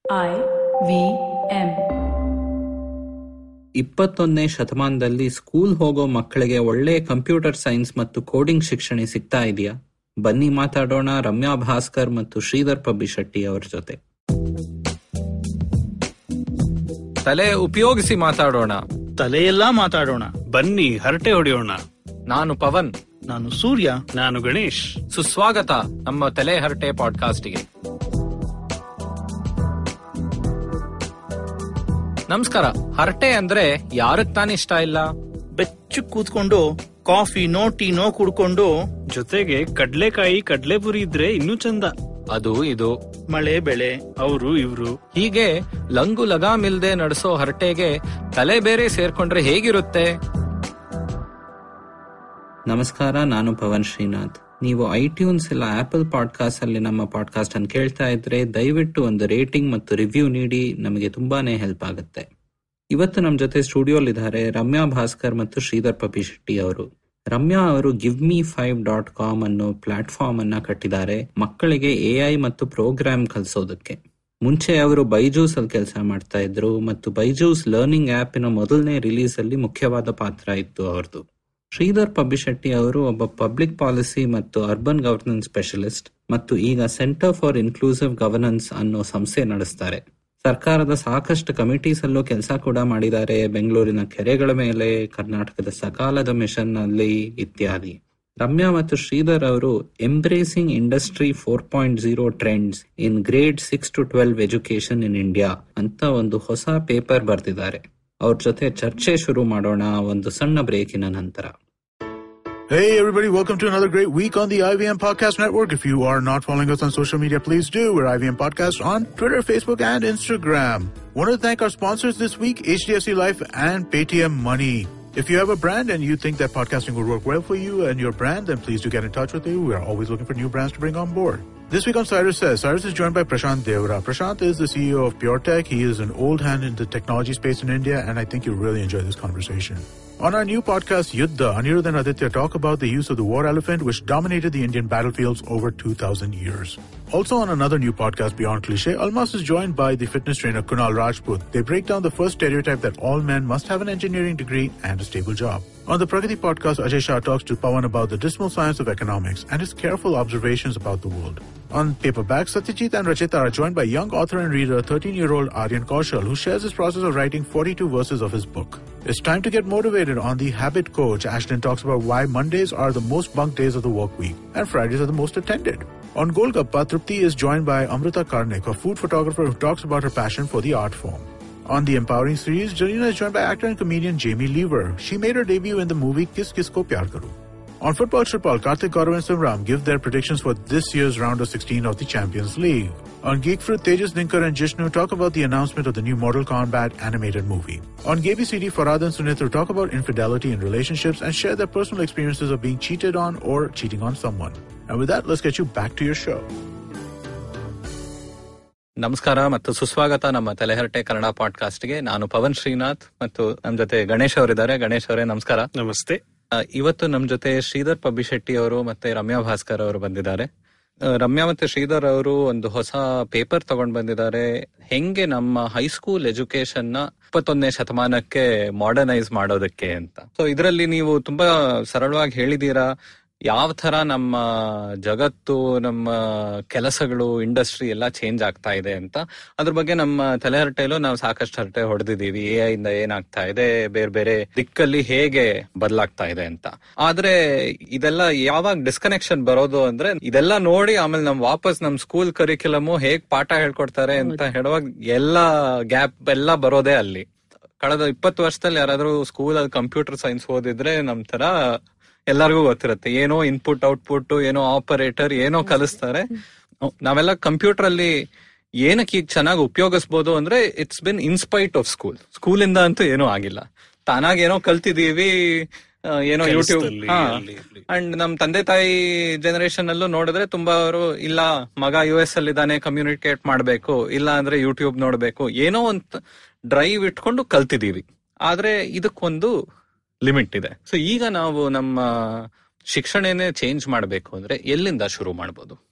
I V M. ಇಪ್ಪತ್ತೊಂದನೇ ಶತಮಾನದಲ್ಲಿ school ಹೋಗೋ ಮಕ್ಕಳಿಗೆ ಒಳ್ಳೆ ಕಂಪ್ಯೂಟರ್ ಸೈನ್ಸ್ ಮತ್ತು ಕೋಡಿಂಗ್ ಶಿಕ್ಷಣ ಸಿಗ್ತಾ ಇದೆಯಾ ಬನ್ನಿ ಮಾತಾಡೋಣ ರಮ್ಯಾ ಭಾಸ್ಕರ್ ಮತ್ತು ಶ್ರೀಧರ್ ಪಬ್ಬಿಶೆಟ್ಟಿ ಅವರ ಜೊತೆ ತಲೆ ಉಪಯೋಗಿಸಿ ಮಾತಾಡೋಣ ತಲೆಯೆಲ್ಲಾ ಮಾತಾಡೋಣ ಬನ್ನಿ ಹರಟೆ ಹೊಡೆಯೋಣ ನಾನು ಪವನ್ ನಾನು ಸೂರ್ಯ ನಾನು ಗಣೇಶ್ ಸುಸ್ವಾಗತ ನಮ್ಮ ತಲೆ ಹರಟೆ ಪಾಡ್ಕಾಸ್ಟ್ಗೆ ನಮಸ್ಕಾರ ಹರಟೆ ಅಂದ್ರೆ ಯಾರಕ್ ತಾನೇ ಇಷ್ಟ ಇಲ್ಲ ಬೆಚ್ಚು ಕೂತ್ಕೊಂಡು ಕಾಫಿನೋ ಟೀನೋ ಕುಡ್ಕೊಂಡು ಜೊತೆಗೆ ಕಡ್ಲೆಕಾಯಿ ಕಡ್ಲೆಪುರಿ ಇದ್ರೆ ಇನ್ನೂ ಚಂದ ಅದು ಇದು ಮಳೆ ಬೆಳೆ ಅವರು ಇವ್ರು ಹೀಗೆ ಲಂಗು ಲಗಾಮಿಲ್ದೆ ನಡೆಸೋ ಹರಟೆಗೆ ತಲೆ ಬೇರೆ ಸೇರ್ಕೊಂಡ್ರೆ ಹೇಗಿರುತ್ತೆ ನಮಸ್ಕಾರ ನಾನು ಪವನ್ ಶ್ರೀನಾಥ್ ನೀವು ಐಟ್ಯೂನ್ಸ್ ಇಲ್ಲ ಆಪಲ್ ಪಾಡ್ಕಾಸ್ಟ್ ಅಲ್ಲಿ ನಮ್ಮ ಪಾಡ್ಕಾಸ್ಟ್ ಅನ್ನು ಕೇಳ್ತಾ ಇದ್ರೆ ದಯವಿಟ್ಟು ಒಂದು ರೇಟಿಂಗ್ ಮತ್ತು ರಿವ್ಯೂ ನೀಡಿ ನಮಗೆ ತುಂಬಾನೇ ಹೆಲ್ಪ್ ಆಗುತ್ತೆ ಇವತ್ತು ನಮ್ಮ ಜೊತೆ ಸ್ಟುಡಿಯೋಲಿದ್ದಾರೆ ರಮ್ಯಾ ಭಾಸ್ಕರ್ ಮತ್ತು ಶ್ರೀಧರ್ ಪಪಿಶೆಟ್ಟಿ ಅವರು ರಮ್ಯಾ ಅವರು give me five dot com ಅನ್ನೋ ಪ್ಲಾಟ್ಫಾರ್ಮ್ ಅನ್ನ ಕಟ್ಟಿದ್ದಾರೆ ಮಕ್ಕಳಿಗೆ ಎಐ ಮತ್ತು ಪ್ರೋಗ್ರಾಮ್ ಕಲಿಸೋದಕ್ಕೆ ಮುಂಚೆ ಅವರು ಬೈಜೂಸ್ ಅಲ್ಲಿ ಕೆಲಸ ಮಾಡ್ತಾ ಇದ್ರು ಮತ್ತು ಬೈಜೂಸ್ ಲರ್ನಿಂಗ್ ಆಪಿನ ಮೊದಲನೇ ರಿಲೀಸ್ ಅಲ್ಲಿ ಮುಖ್ಯವಾದ ಪಾತ್ರ ಇತ್ತು ಅವರದು ಶ್ರೀಧರ್ ಪಬ್ಬಿಶೆಟ್ಟಿ ಅವರು ಒಬ್ಬ ಪಬ್ಲಿಕ್ ಪಾಲಿಸಿ ಮತ್ತು ಅರ್ಬನ್ ಗವರ್ನೆನ್ಸ್ ಸ್ಪೆಷಲಿಸ್ಟ್ ಮತ್ತು ಈಗ ಸೆಂಟರ್ ಫಾರ್ ಇನ್ಕ್ಲೂಸಿವ್ ಗವರ್ನೆನ್ಸ್ ಅನ್ನೋ ಸಂಸ್ಥೆ ನಡೆಸ್ತಾರೆ ಸರ್ಕಾರದ ಸಾಕಷ್ಟು ಕಮಿಟೀಸ್ ಅಲ್ಲೂ ಕೆಲಸ ಕೂಡ ಮಾಡಿದ್ದಾರೆ ಬೆಂಗಳೂರಿನ ಕೆರೆಗಳ ಮೇಲೆ ಕರ್ನಾಟಕದ ಸಕಾಲದ ಮಿಷನ್ ನಲ್ಲಿ ಇತ್ಯಾದಿ ರಮ್ಯಾ ಮತ್ತು ಶ್ರೀಧರ್ ಅವರು embracing industry four point zero trends in grade six to twelve education in India ಅಂತ ಒಂದು ಹೊಸ ಪೇಪರ್ ಬರೆದಿದ್ದಾರೆ ಅವ್ರ ಜೊತೆ ಚರ್ಚೆ ಶುರು ಮಾಡೋಣ ಒಂದು ಸಣ್ಣ ಬ್ರೇಕಿನ ನಂತರ Hey everybody, welcome to another great week on the IVM Podcast Network. If you are not following us on social media, please do. We're IVM Podcast on Twitter, Facebook, and Instagram. Want to thank our sponsors this week, HDFC Life and Paytm Money. If you have a brand and you think that podcasting would work well for you and your brand, then please do get in touch with you. We are always looking for new brands to bring on board. This week on Cyrus Says, Cyrus is joined by Prashant Devra. Prashant is the CEO of PureTech. He is an old hand in the technology space in India, and I think you'll really enjoy this conversation. On our new podcast, Yuddha, Anirudh and Aditya talk about the use of the war elephant, which dominated the Indian battlefields over 2,000 years. Also on another new podcast, Beyond Cliche, Almas is joined by the fitness trainer Kunal Rajput. They break down the first stereotype that all men must have an engineering degree and a stable job. On the Pragati podcast, Ajay Shah talks to Pawan about the dismal science of economics and his careful observations about the world. On Paperback, Satyajit and Rachita are joined by young author and reader 13-year-old Aryan Kaushal, who shares his process of writing 42 verses of his book. It's time to get motivated on The Habit Coach. Ashton talks about why Mondays are the most bunked days of the work week and Fridays are the most attended. On Golgappa, Trupti is joined by Amrita Karnik, a food photographer who talks about her passion for the art form. On the Empowering series, Janina is joined by actor and comedian Jamie Lever. She made her debut in the movie Kis Kis Ko Pyar Karu. On Football Tripal, Karthik Gaurav and Simram give their predictions for this year's round of 16 of the Champions League. On Geek Fruit, Tejas Dinkar and Jishnu talk about the announcement of the new Mortal Kombat animated movie. On GabyCD, Farad and Sunitha talk about infidelity in relationships and share their personal experiences of being cheated on or cheating on someone. And with that, let's get you back to your show. ನಮಸ್ಕಾರ ಮತ್ತು ಸುಸ್ವಾಗತ ನಮ್ಮ ತಲೆಹರಟೆ ಕನ್ನಡ ಪಾಡ್ಕಾಸ್ಟ್ಗೆ ನಾನು ಪವನ್ ಶ್ರೀನಾಥ್ ಮತ್ತು ನಮ್ ಜೊತೆ ಗಣೇಶ್ ಅವರಿದ್ದಾರೆ ಗಣೇಶ್ ಅವರೇ ನಮಸ್ಕಾರ ನಮಸ್ತೆ ಆ, ಇವತ್ತು ನಮ್ ಜೊತೆ ಶ್ರೀಧರ್ ಪಬ್ಬಿಶೆಟ್ಟಿ ಅವರು ಮತ್ತೆ ರಮ್ಯಾ ಭಾಸ್ಕರ್ ಅವರು ಬಂದಿದ್ದಾರೆ ಆ, ರಮ್ಯಾ ಮತ್ತೆ ಶ್ರೀಧರ್ ಅವರು ಒಂದು ಹೊಸ ಪೇಪರ್ ತಗೊಂಡ್ ಬಂದಿದ್ದಾರೆ ಹೆಂಗೆ ನಮ್ಮ ಹೈಸ್ಕೂಲ್ ಎಜುಕೇಶನ್ ನ ಇಪ್ಪತ್ತೊಂದನೇ ಶತಮಾನಕ್ಕೆ ಮಾಡರ್ನೈಸ್ ಮಾಡೋದಕ್ಕೆ ಅಂತ ಸೊ ಇದರಲ್ಲಿ ನೀವು ತುಂಬಾ ಸರಳವಾಗಿ ಹೇಳಿದೀರಾ ಯಾವ ತರ ನಮ್ಮ ಜಗತ್ತು ನಮ್ಮ ಕೆಲಸಗಳು ಇಂಡಸ್ಟ್ರಿ ಎಲ್ಲ ಚೇಂಜ್ ಆಗ್ತಾ ಇದೆ ಅಂತ ಅದ್ರ ಬಗ್ಗೆ ನಮ್ಮ ತಲೆಹರಟೆಯಲ್ಲೂ ನಾವು ಸಾಕಷ್ಟು ಹರಟೆ ಹೊಡೆದಿದೀವಿ ಎ ಇಂದ ಏನಾಗ್ತಾ ಇದೆ ಬೇರೆ ಬೇರೆ ದಿಕ್ಕಲ್ಲಿ ಹೇಗೆ ಬದಲಾಗ್ತಾ ಇದೆ ಅಂತ ಆದ್ರೆ ಇದೆಲ್ಲ ಯಾವಾಗ ಡಿಸ್ಕನೆಕ್ಷನ್ ಬರೋದು ಅಂದ್ರೆ ಇದೆಲ್ಲ ನೋಡಿ ಆಮೇಲೆ ನಮ್ ವಾಪಸ್ ನಮ್ ಸ್ಕೂಲ್ ಕರಿಕ್ಯುಲಮ್ ಹೇಗ್ ಪಾಠ ಹೇಳ್ಕೊಡ್ತಾರೆ ಅಂತ ಹೇಳುವಾಗ ಎಲ್ಲ ಗ್ಯಾಪ್ ಎಲ್ಲ ಬರೋದೇ ಅಲ್ಲಿ ಕಳೆದ ಇಪ್ಪತ್ತು ವರ್ಷದಲ್ಲಿ ಯಾರಾದ್ರೂ ಸ್ಕೂಲ್ ಅಲ್ಲಿ ಕಂಪ್ಯೂಟರ್ ಸೈನ್ಸ್ ಓದಿದ್ರೆ ನಮ್ ತರ ಎಲ್ಲರಿಗೂ ಗೊತ್ತಿರುತ್ತೆ ಏನೋ ಇನ್ಪುಟ್ ಔಟ್ಪುಟ್ ಏನೋ ಆಪರೇಟರ್ ಏನೋ ಕಲಿಸ್ತಾರೆ ನಾವೆಲ್ಲ ಕಂಪ್ಯೂಟರ್ ಅಲ್ಲಿ ಏನಕ್ಕೆ ಈಗ ಚೆನ್ನಾಗಿ ಉಪಯೋಗಿಸ್ಬೋದು ಅಂದ್ರೆ it's been in spite of school ಸ್ಕೂಲಿಂದ ಅಂತೂ ಏನೂ ಆಗಿಲ್ಲ ತಾನಾಗಿ ಏನೋ ಕಲ್ತಿದೀವಿ ಆ, ಏನೋ ಯೂಟ್ಯೂಬ್ ಕೆಲ್ಸದಲ್ಲಿ ಅಲ್ಲಿ ಇಲ್ಲಿ. ಅಂಡ್ ನಮ್ ತಂದೆ ತಾಯಿ ಜನರೇಷನ್ ಅಲ್ಲೂ ನೋಡಿದ್ರೆ ತುಂಬಾ ಅವರು ಇಲ್ಲ ಮಗ ಯು ಎಸ್ ಅಲ್ಲಿ ಇದ್ದಾನೆ ಕಮ್ಯುನಿಕೇಟ್ ಮಾಡ್ಬೇಕು ಇಲ್ಲ ಅಂದ್ರೆ ಯೂಟ್ಯೂಬ್ ನೋಡ್ಬೇಕು ಏನೋ ಒಂದ್ ಡ್ರೈವ್ ಇಟ್ಕೊಂಡು ಕಲ್ತಿದೀವಿ ಆದ್ರೆ ಇದಕ್ಕೊಂದು ಲಿಮಿಟ್ ಇದೆ ಸೊ ಈಗ ನಾವು ನಮ್ಮ ಶಿಕ್ಷಣನೇ ಚೇಂಜ್ ಮಾಡ್ಬೇಕು ಅಂದ್ರೆ ಎಲ್ಲಿಂದ ಶುರು ಮಾಡ್ಬೋದು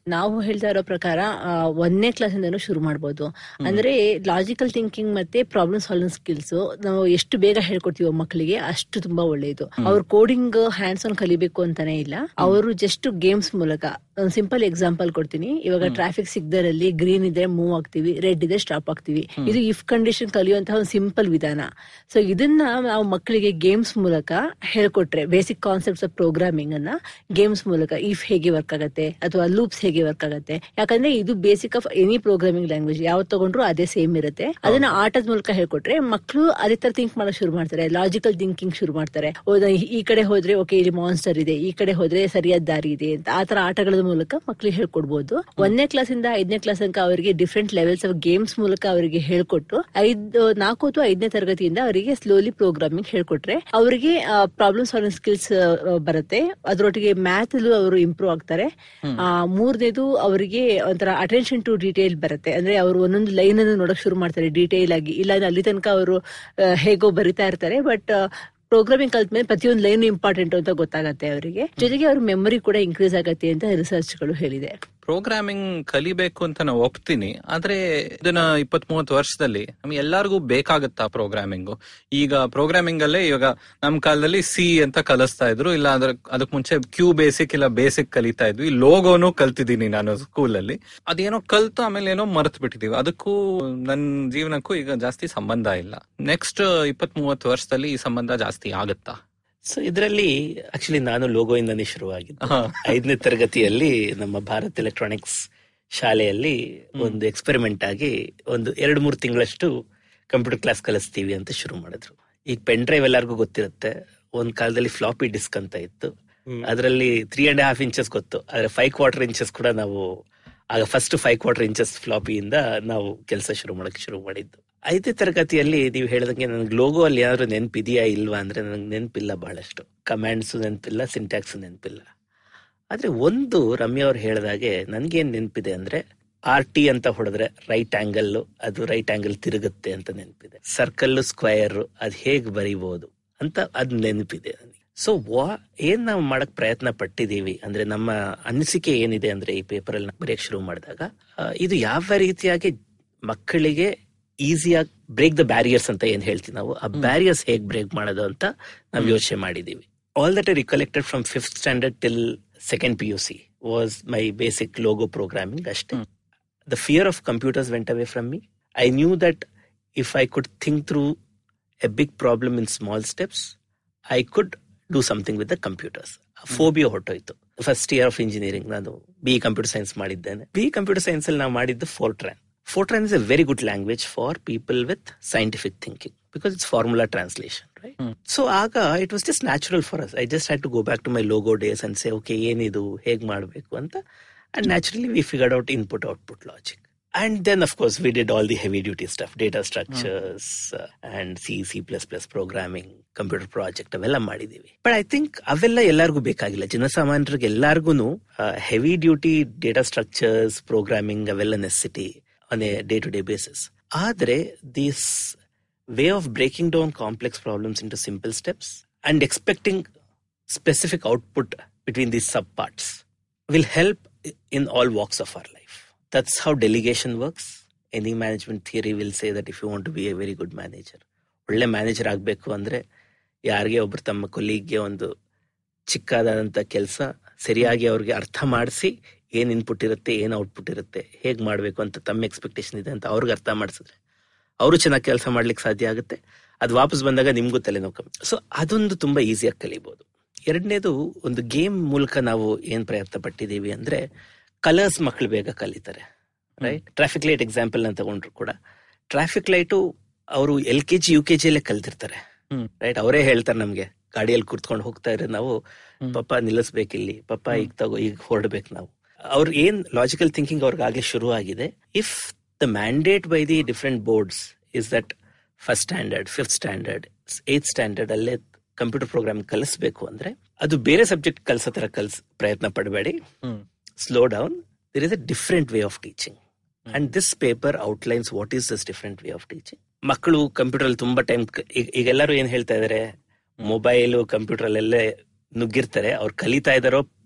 ನಾವು ಹೇಳ್ತಾ ಇರೋ ಪ್ರಕಾರ ಆ, ಒಂದನೇ ಕ್ಲಾಸಿಂದನೂ ಶುರು ಮಾಡ್ಬೋದು ಅಂದ್ರೆ ಲಾಜಿಕಲ್ ಥಿಂಕಿಂಗ್ ಮತ್ತೆ ಪ್ರಾಬ್ಲಮ್ ಸಾಲ್ವಿಂಗ್ ಸ್ಕಿಲ್ಸ್ ನಾವು ಎಷ್ಟು ಬೇಗ ಹೇಳ್ಕೊಡ್ತೀವೋ ಮಕ್ಕಳಿಗೆ ಅಷ್ಟು ತುಂಬಾ ಒಳ್ಳೆಯದು ಅವ್ರು ಕೋಡಿಂಗ್ ಹ್ಯಾಂಡ್ಸ್ ಆನ್ ಕಲಿಬೇಕು ಅಂತಾನೆ ಇಲ್ಲ ಅವರು ಜಸ್ಟ್ ಗೇಮ್ಸ್ ಮೂಲಕ ಒಂದು ಸಿಂಪಲ್ ಎಕ್ಸಾಂಪಲ್ ಕೊಡ್ತೀನಿ ಇವಾಗ ಟ್ರಾಫಿಕ್ ಸಿಗ್ನಲ್ ಅಲ್ಲಿ ಗ್ರೀನ್ ಇದ್ರೆ ಮೂವ್ ಆಗ್ತೀವಿ ರೆಡ್ ಇದೆ ಸ್ಟಾಪ್ ಆಗ್ತೀವಿ ಇದು ಇಫ್ ಕಂಡೀಷನ್ ಕಲಿಯುವಂತಹ ಒಂದು ಸಿಂಪಲ್ ವಿಧಾನ ಸೊ ಇದನ್ನ ನಾವು ಮಕ್ಕಳಿಗೆ ಗೇಮ್ಸ್ ಮೂಲಕ ಹೇಳ್ಕೊಟ್ರೆ ಬೇಸಿಕ್ ಕಾನ್ಸೆಪ್ಟ್ಸ್ ಆಫ್ ಪ್ರೋಗ್ರಾಮಿಂಗ್ ಅನ್ನ ಗೇಮ್ಸ್ ಮೂಲಕ ಇಫ್ ಹೇಗೆ ವರ್ಕ್ ಆಗುತ್ತೆ ಅಥವಾ ಲೂಪ್ಸ್ ಹೇಗೆ ವರ್ಕ್ ಆಗುತ್ತೆ ಯಾಕಂದ್ರೆ ಇದು basic of any programming language ಯಾವ್ದು ತಗೊಂಡ್ರು ಅದೇ ಸೇಮ್ ಇರುತ್ತೆ ಅದನ್ನ ಆಟದ ಮೂಲಕ ಹೇಳ್ಕೊಟ್ರೆ ಮಕ್ಕಳು ಅದೇ ತರ ಥಿಂಕ್ ಮಾಡಕ್ ಶುರು ಮಾಡ್ತಾರೆ ಲಾಜಿಕಲ್ ಥಿಂಕಿಂಗ್ ಶುರು ಮಾಡ್ತಾರೆ ಓ, ನಾ ಈ- ಈ ಕಡೆ ಹೋದ್ರೆ ಓಕೆ ಇಲ್ಲಿ ಮಾನ್ಸ್ಟರ್ ಇದೆ ಈ ಕಡೆ ಹೋದ್ರೆ ಸರಿಯಾದ ದಾರಿ ಇದೆ ಅಂತ ಆ ತರ ಆಟಗಳ ಮೂಲಕ ಮಕ್ಕಳಿಗೆ ಹೇಳ್ಕೊಡ್ಬೋದು ಒಂದನೇ ಕ್ಲಾಸ್ ಇಂದ ಐದನೇ ಕ್ಲಾಸ್ ತನಕ ಅವರಿಗೆ ಡಿಫ್ರೆಂಟ್ ಲೆವೆಲ್ಸ್ ಆಫ್ ಗೇಮ್ಸ್ ಮೂಲಕ ಅವರಿಗೆ ಹೇಳ್ಕೊಟ್ಟು ಐದು ನಾಲ್ಕು ಅಥವಾ ಐದನೇ ತರಗತಿಯಿಂದ ಅವರಿಗೆ ಸ್ಲೋಲಿ ಪ್ರೋಗ್ರಾಮಿಂಗ್ ಹೇಳ್ಕೊಟ್ರೆ ಅವರಿಗೆ ಪ್ರಾಬ್ಲಮ್ ಸಾಲ್ವಿಂಗ್ ಸ್ಕಿಲ್ಸ್ ಬರುತ್ತೆ ಅದರೊಟ್ಟಿಗೆ ಮ್ಯಾಥ್ ಅವರು ಇಂಪ್ರೂವ್ ಆಗ್ತಾರೆ ಆ, ಮೂರನೇದು ಅವರಿಗೆ ಒಂಥರ ಅಟೆನ್ಷನ್ ಟು ಡೀಟೇಲ್ ಬರುತ್ತೆ ಅಂದ್ರೆ ಅವರು ಒಂದೊಂದು ಲೈನ್ ಅನ್ನು ನೋಡಕ್ ಶುರು ಮಾಡ್ತಾರೆ ಡೀಟೇಲ್ ಆಗಿ ಇಲ್ಲ ಅಂದ್ರೆ ಅಲ್ಲಿ ತನಕ ಅವರು ಹೇಗೋ ಬರಿತಾ ಇರ್ತಾರೆ ಬಟ್ ಪ್ರೋಗ್ರಾಮಿಂಗ್ ಕಲ್ತ್ಮೇಲೆ ಪ್ರತಿಯೊಂದು ಲೈನ್ ಇಂಪಾರ್ಟೆಂಟ್ ಅಂತ ಗೊತ್ತಾಗತ್ತೆ ಅವರಿಗೆ ಜೊತೆಗೆ ಅವ್ರ ಮೆಮೊರಿ ಕೂಡ ಇನ್ಕ್ರೀಸ್ ಆಗತ್ತೆ ಅಂತ ರಿಸರ್ಚ್ ಗಳು ಹೇಳಿದೆ ಪ್ರೋಗ್ರಾಮಿಂಗ್ ಕಲಿಬೇಕು ಅಂತ ನಾವು ಒಪ್ತೀನಿ ಆದ್ರೆ ಇದನ್ನ ಇಪ್ಪತ್ ಮೂವತ್ತು ವರ್ಷದಲ್ಲಿ ನಮ್ಗೆ ಎಲ್ಲಾರ್ಗೂ ಬೇಕಾಗತ್ತಾ ಪ್ರೋಗ್ರಾಮಿಂಗ್ ಈಗ ಪ್ರೋಗ್ರಾಮಿಂಗ್ ಅಲ್ಲೇ ಇವಾಗ ನಮ್ ಕಾಲದಲ್ಲಿ ಸಿ ಅಂತ ಕಲಿಸ್ತಾ ಇದ್ರು ಇಲ್ಲ ಅದ್ರ ಅದಕ್ ಮುಂಚೆ ಕ್ಯೂ ಬೇಸಿಕ್ ಇಲ್ಲ ಬೇಸಿಕ್ ಕಲಿತಾ ಇದ್ವಿ ಲೋಗೋನು ಕಲ್ತಿದ್ದೀನಿ ನಾನು ಸ್ಕೂಲಲ್ಲಿ ಅದೇನೋ ಕಲ್ತು ಆಮೇಲೆ ಏನೋ ಮರ್ತ್ ಬಿಟ್ಟಿದೀವಿ ಅದಕ್ಕೂ ನನ್ನ ಜೀವನಕ್ಕೂ ಈಗ ಜಾಸ್ತಿ ಸಂಬಂಧ ಇಲ್ಲ ನೆಕ್ಸ್ಟ್ ಇಪ್ಪತ್ ಮೂವತ್ತು ವರ್ಷದಲ್ಲಿ ಈ ಸಂಬಂಧ ಜಾಸ್ತಿ ಆಗತ್ತಾ ಸೊ ಇದರಲ್ಲಿ ಆಕ್ಚುಲಿ ನಾನು ಲೋಗೋ ಇಂದಾನೆ ಶುರುವಾಗಿದ್ದು ಹಾ. ಐದನೇ ತರಗತಿಯಲ್ಲಿ ನಮ್ಮ ಭಾರತ್ ಎಲೆಕ್ಟ್ರಾನಿಕ್ಸ್ ಶಾಲೆಯಲ್ಲಿ ಒಂದು ಎಕ್ಸ್ಪೆರಿಮೆಂಟ್ ಆಗಿ ಒಂದು ಎರಡು ಮೂರು ತಿಂಗಳಷ್ಟು ಕಂಪ್ಯೂಟರ್ ಕ್ಲಾಸ್ ಕಲಿಸ್ತೀವಿ ಅಂತ ಶುರು ಮಾಡಿದ್ರು ಈಗ ಪೆನ್ ಡ್ರೈವ್ ಎಲ್ಲರಿಗೂ ಗೊತ್ತಿರುತ್ತೆ ಒಂದ್ ಕಾಲದಲ್ಲಿ ಫ್ಲಾಪಿ ಡಿಸ್ಕ್ ಅಂತ ಇತ್ತು ಅದರಲ್ಲಿ ತ್ರೀ ಅಂಡ್ ಹಾಫ್ ಇಂಚಸ್ ಗೊತ್ತು ಆದ್ರೆ ಫೈವ್ ಕ್ವಾರ್ಟರ್ ಇಂಚಸ್ ಕೂಡ ನಾವು ಆಗ ಫಸ್ಟ್ ಫೈವ್ ಕ್ವಾರ್ಟರ್ ಇಂಚಸ್ ಫ್ಲಾಪಿಯಿಂದ ನಾವು ಕೆಲಸ ಶುರು ಮಾಡಕ್ಕೆ ಶುರು ಮಾಡಿದ್ದು ಐದನೇ ತರಗತಿಯಲ್ಲಿ ನೀವು ಹೇಳ್ದಂಗೆ ನನಗೆ ಲೋಗೋ ಅಲ್ಲಿ ಏನಾದ್ರು ನೆನಪಿದೆಯಾ ಇಲ್ವಾ ಅಂದ್ರೆ ನನಗೆ ನೆನಪಿಲ್ಲ ಬಹಳಷ್ಟು ಕಮಾಂಡ್ಸ್ ನೆನಪಿಲ್ಲ ಸಿಂಟ್ಯಾಕ್ಸ್ ನೆನಪಿಲ್ಲ ಆದ್ರೆ ಒಂದು ರಮ್ಯ ಅವ್ರು ಹೇಳಿದಾಗೆ ನನ್ಗೇನ್ ನೆನಪಿದೆ ಅಂದ್ರೆ ಆರ್ ಟಿ ಅಂತ ಹೊಡೆದ್ರೆ ರೈಟ್ ಆಂಗಲ್ ಅದು ರೈಟ್ ಆಂಗಲ್ ತಿರುಗುತ್ತೆ ಅಂತ ನೆನಪಿದೆ ಸರ್ಕಲ್ ಸ್ಕ್ವಯರ್ ಅದ್ ಹೇಗ್ ಬರಿಬಹುದು ಅಂತ ಅದ್ ನೆನಪಿದೆ ನನಗೆ ಸೊ ವಾ ಏನ್ ನಾವು ಮಾಡಕ್ ಪ್ರಯತ್ನ ಪಟ್ಟಿದೀವಿ ಅಂದ್ರೆ ನಮ್ಮ ಅನಿಸಿಕೆ ಏನಿದೆ ಅಂದ್ರೆ ಈ ಪೇಪರ್ ಅಲ್ಲಿ ಬರೆಯಕ್ ಶುರು ಮಾಡಿದಾಗ ಆ, ಇದು ಯಾವ ರೀತಿಯಾಗಿ ಮಕ್ಕಳಿಗೆ ಈಸಿಯಾಗಿ ಬ್ರೇಕ್ ದ ಬ್ಯಾರಿಯರ್ಸ್ ಅಂತ ಏನ್ ಹೇಳ್ತೀವಿ ನಾವು ಆ ಬ್ಯಾರಿಯರ್ಸ್ ಹೇಗ್ ಬ್ರೇಕ್ ಮಾಡೋದು ಅಂತ ನಾವು ಯೋಚನೆ ಮಾಡಿದೀವಿ all that I recollected from fifth standard till second P U C was my basic Logo programming ಅಷ್ಟೇ the fear of computers went away from me I knew that if I could think through a big problem in small steps I could do something with the computers ಫೋಬಿಯೋ ಹೊಟ್ಟೋಯ್ತು first year of engineering ನಾನು B computer science ಮಾಡಿದ್ದೇನೆ B computer science ಅಲ್ಲಿ ನಾವು ಮಾಡಿದ್ದು Fortran Fortran is a very good language for people with scientific thinking because it's formula translation right so ಆಗ it was just natural for us I just had to go back to my Logo days and say okay ಏನಿದು ಹೇಗ್ ಮಾಡಬೇಕು ಅಂತ and naturally we figured out input output logic And then, of course, we did all the heavy duty stuff data structures uh, and C, C programming, computer project ಅವೆಲ್ಲ ಮಾಡಿದೀವಿ but I think ಅವೆಲ್ಲ ಎಲ್ಲರಿಗೂ ಬೇಕಾಗಿಲ್ಲ ಜನಸಾಮಾನ್ಯರಿಗೆ ಎಲ್ಲಾರ್ಗು heavy duty data structures programming ಅವೆಲ್ಲ necessity on a day to day basis ಆದ್ರೆ this way of breaking down complex problems into simple steps and expecting specific output between these subparts will help in all walks of our life. That's how delegation works. Any management theory will say that if you want to be a very good manager, ಒಳ್ಳೆ manager ಆಗಬೇಕು ಅಂದ್ರೆ ಯಾರಿಗೆ ಒಬ್ರು ತಮ್ಮ ಕೊಲೀಗ್ಗೆ ಒಂದು ಚಿಕ್ಕದಾದಂತ ಕೆಲಸ ಸರಿಯಾಗಿ ಅವ್ರಿಗೆ ಅರ್ಥ ಮಾಡಿಸಿ ಏನ್ ಇನ್ಪುಟ್ ಇರುತ್ತೆ ಏನ್ ಔಟ್ಪುಟ್ ಇರುತ್ತೆ ಹೇಗ್ ಮಾಡ್ಬೇಕು ಅಂತ ತಮ್ಮ ಎಕ್ಸ್ಪೆಕ್ಟೇಷನ್ ಇದೆ ಅಂತ ಅವ್ರಿಗೆ ಅರ್ಥ ಮಾಡಿಸಿದ್ರೆ ಅವರು ಚೆನ್ನಾಗಿ ಕೆಲಸ ಮಾಡ್ಲಿಕ್ಕೆ ಸಾಧ್ಯ ಆಗುತ್ತೆ ಅದು ವಾಪಸ್ ಬಂದಾಗ ನಿಮ್ಗೂ ತಲೆನೋವು ಕಮ್ಮಿ ಸೊ ಅದೊಂದು ತುಂಬಾ ಈಸಿಯಾಗಿ ಕಲಿಬಹುದು ಎರಡನೇದು ಒಂದು ಗೇಮ್ ಮೂಲಕ ನಾವು ಏನ್ ಪ್ರಯತ್ನ ಪಟ್ಟಿದೀವಿ ಅಂದ್ರೆ ಕಲರ್ಸ್ ಮಕ್ಕಳು ಬೇಗ ಕಲಿತಾರೆ ರೈಟ್ ಟ್ರಾಫಿಕ್ ಲೈಟ್ ಎಕ್ಸಾಂಪಲ್ ನ ತಗೊಂಡ್ರು ಕೂಡ ಟ್ರಾಫಿಕ್ ಲೈಟು ಅವರು L K G U K ಜಿಯಲ್ಲೇ ಕಲ್ತಿರ್ತಾರೆ ಹ್ಮ್. ರೈಟ್ ಅವರೇ ಹೇಳ್ತಾರೆ ನಮ್ಗೆ ಗಾಡಿಯಲ್ಲಿ ಕುರ್ತ್ಕೊಂಡು ಹೋಗ್ತಾ ಇದ್ರೆ ನಾವು ಹ್ಮ್. ಪಪ್ಪ ನಿಲ್ಲಿಸ್ಬೇಕಿಲ್ಲಿ ಪಪ್ಪ ಈಗ ತಗೋ ಈಗ ಹೊರಡ್ಬೇಕು ನಾವು ಅವ್ರ ಏನ್ ಲಾಜಿಕಲ್ ಥಿಂಕಿಂಗ್ ಅವ್ರಿಗಾಗ್ಲೇ ಶುರು ಆಗಿದೆ if the mandate by the different boards is that first standard fifth standard eighth standard ಅಲ್ಲೇ ಕಂಪ್ಯೂಟರ್ ಪ್ರೋಗ್ರಾಮ್ ಕಲಿಸ್ಬೇಕು ಅಂದ್ರೆ ಅದು ಬೇರೆ ಸಬ್ಜೆಕ್ಟ್ ಕಲ್ಸೋ ತರ ಕಲ್ಸ್ ಪ್ರಯತ್ನ ಪಡಬೇಡಿ hmm. Slow down there is a different way of teaching and this paper outlines what is this different way of teaching ಮಕ್ಕಳು ಕಂಪ್ಯೂಟರ್ ಅಲ್ಲಿ ತುಂಬಾ ಟೈಮ್ ಈಗೆಲ್ಲರೂ ಏನ್ ಹೇಳ್ತಾ ಇದಾರೆ ಮೊಬೈಲ್ ಕಂಪ್ಯೂಟರ್ ಅಲ್ಲೆಲ್ಲ ನುಗ್ಗಿರ್ತಾರೆ ಅವ್ರು ಕಲಿತಾ ಇದಾರೋ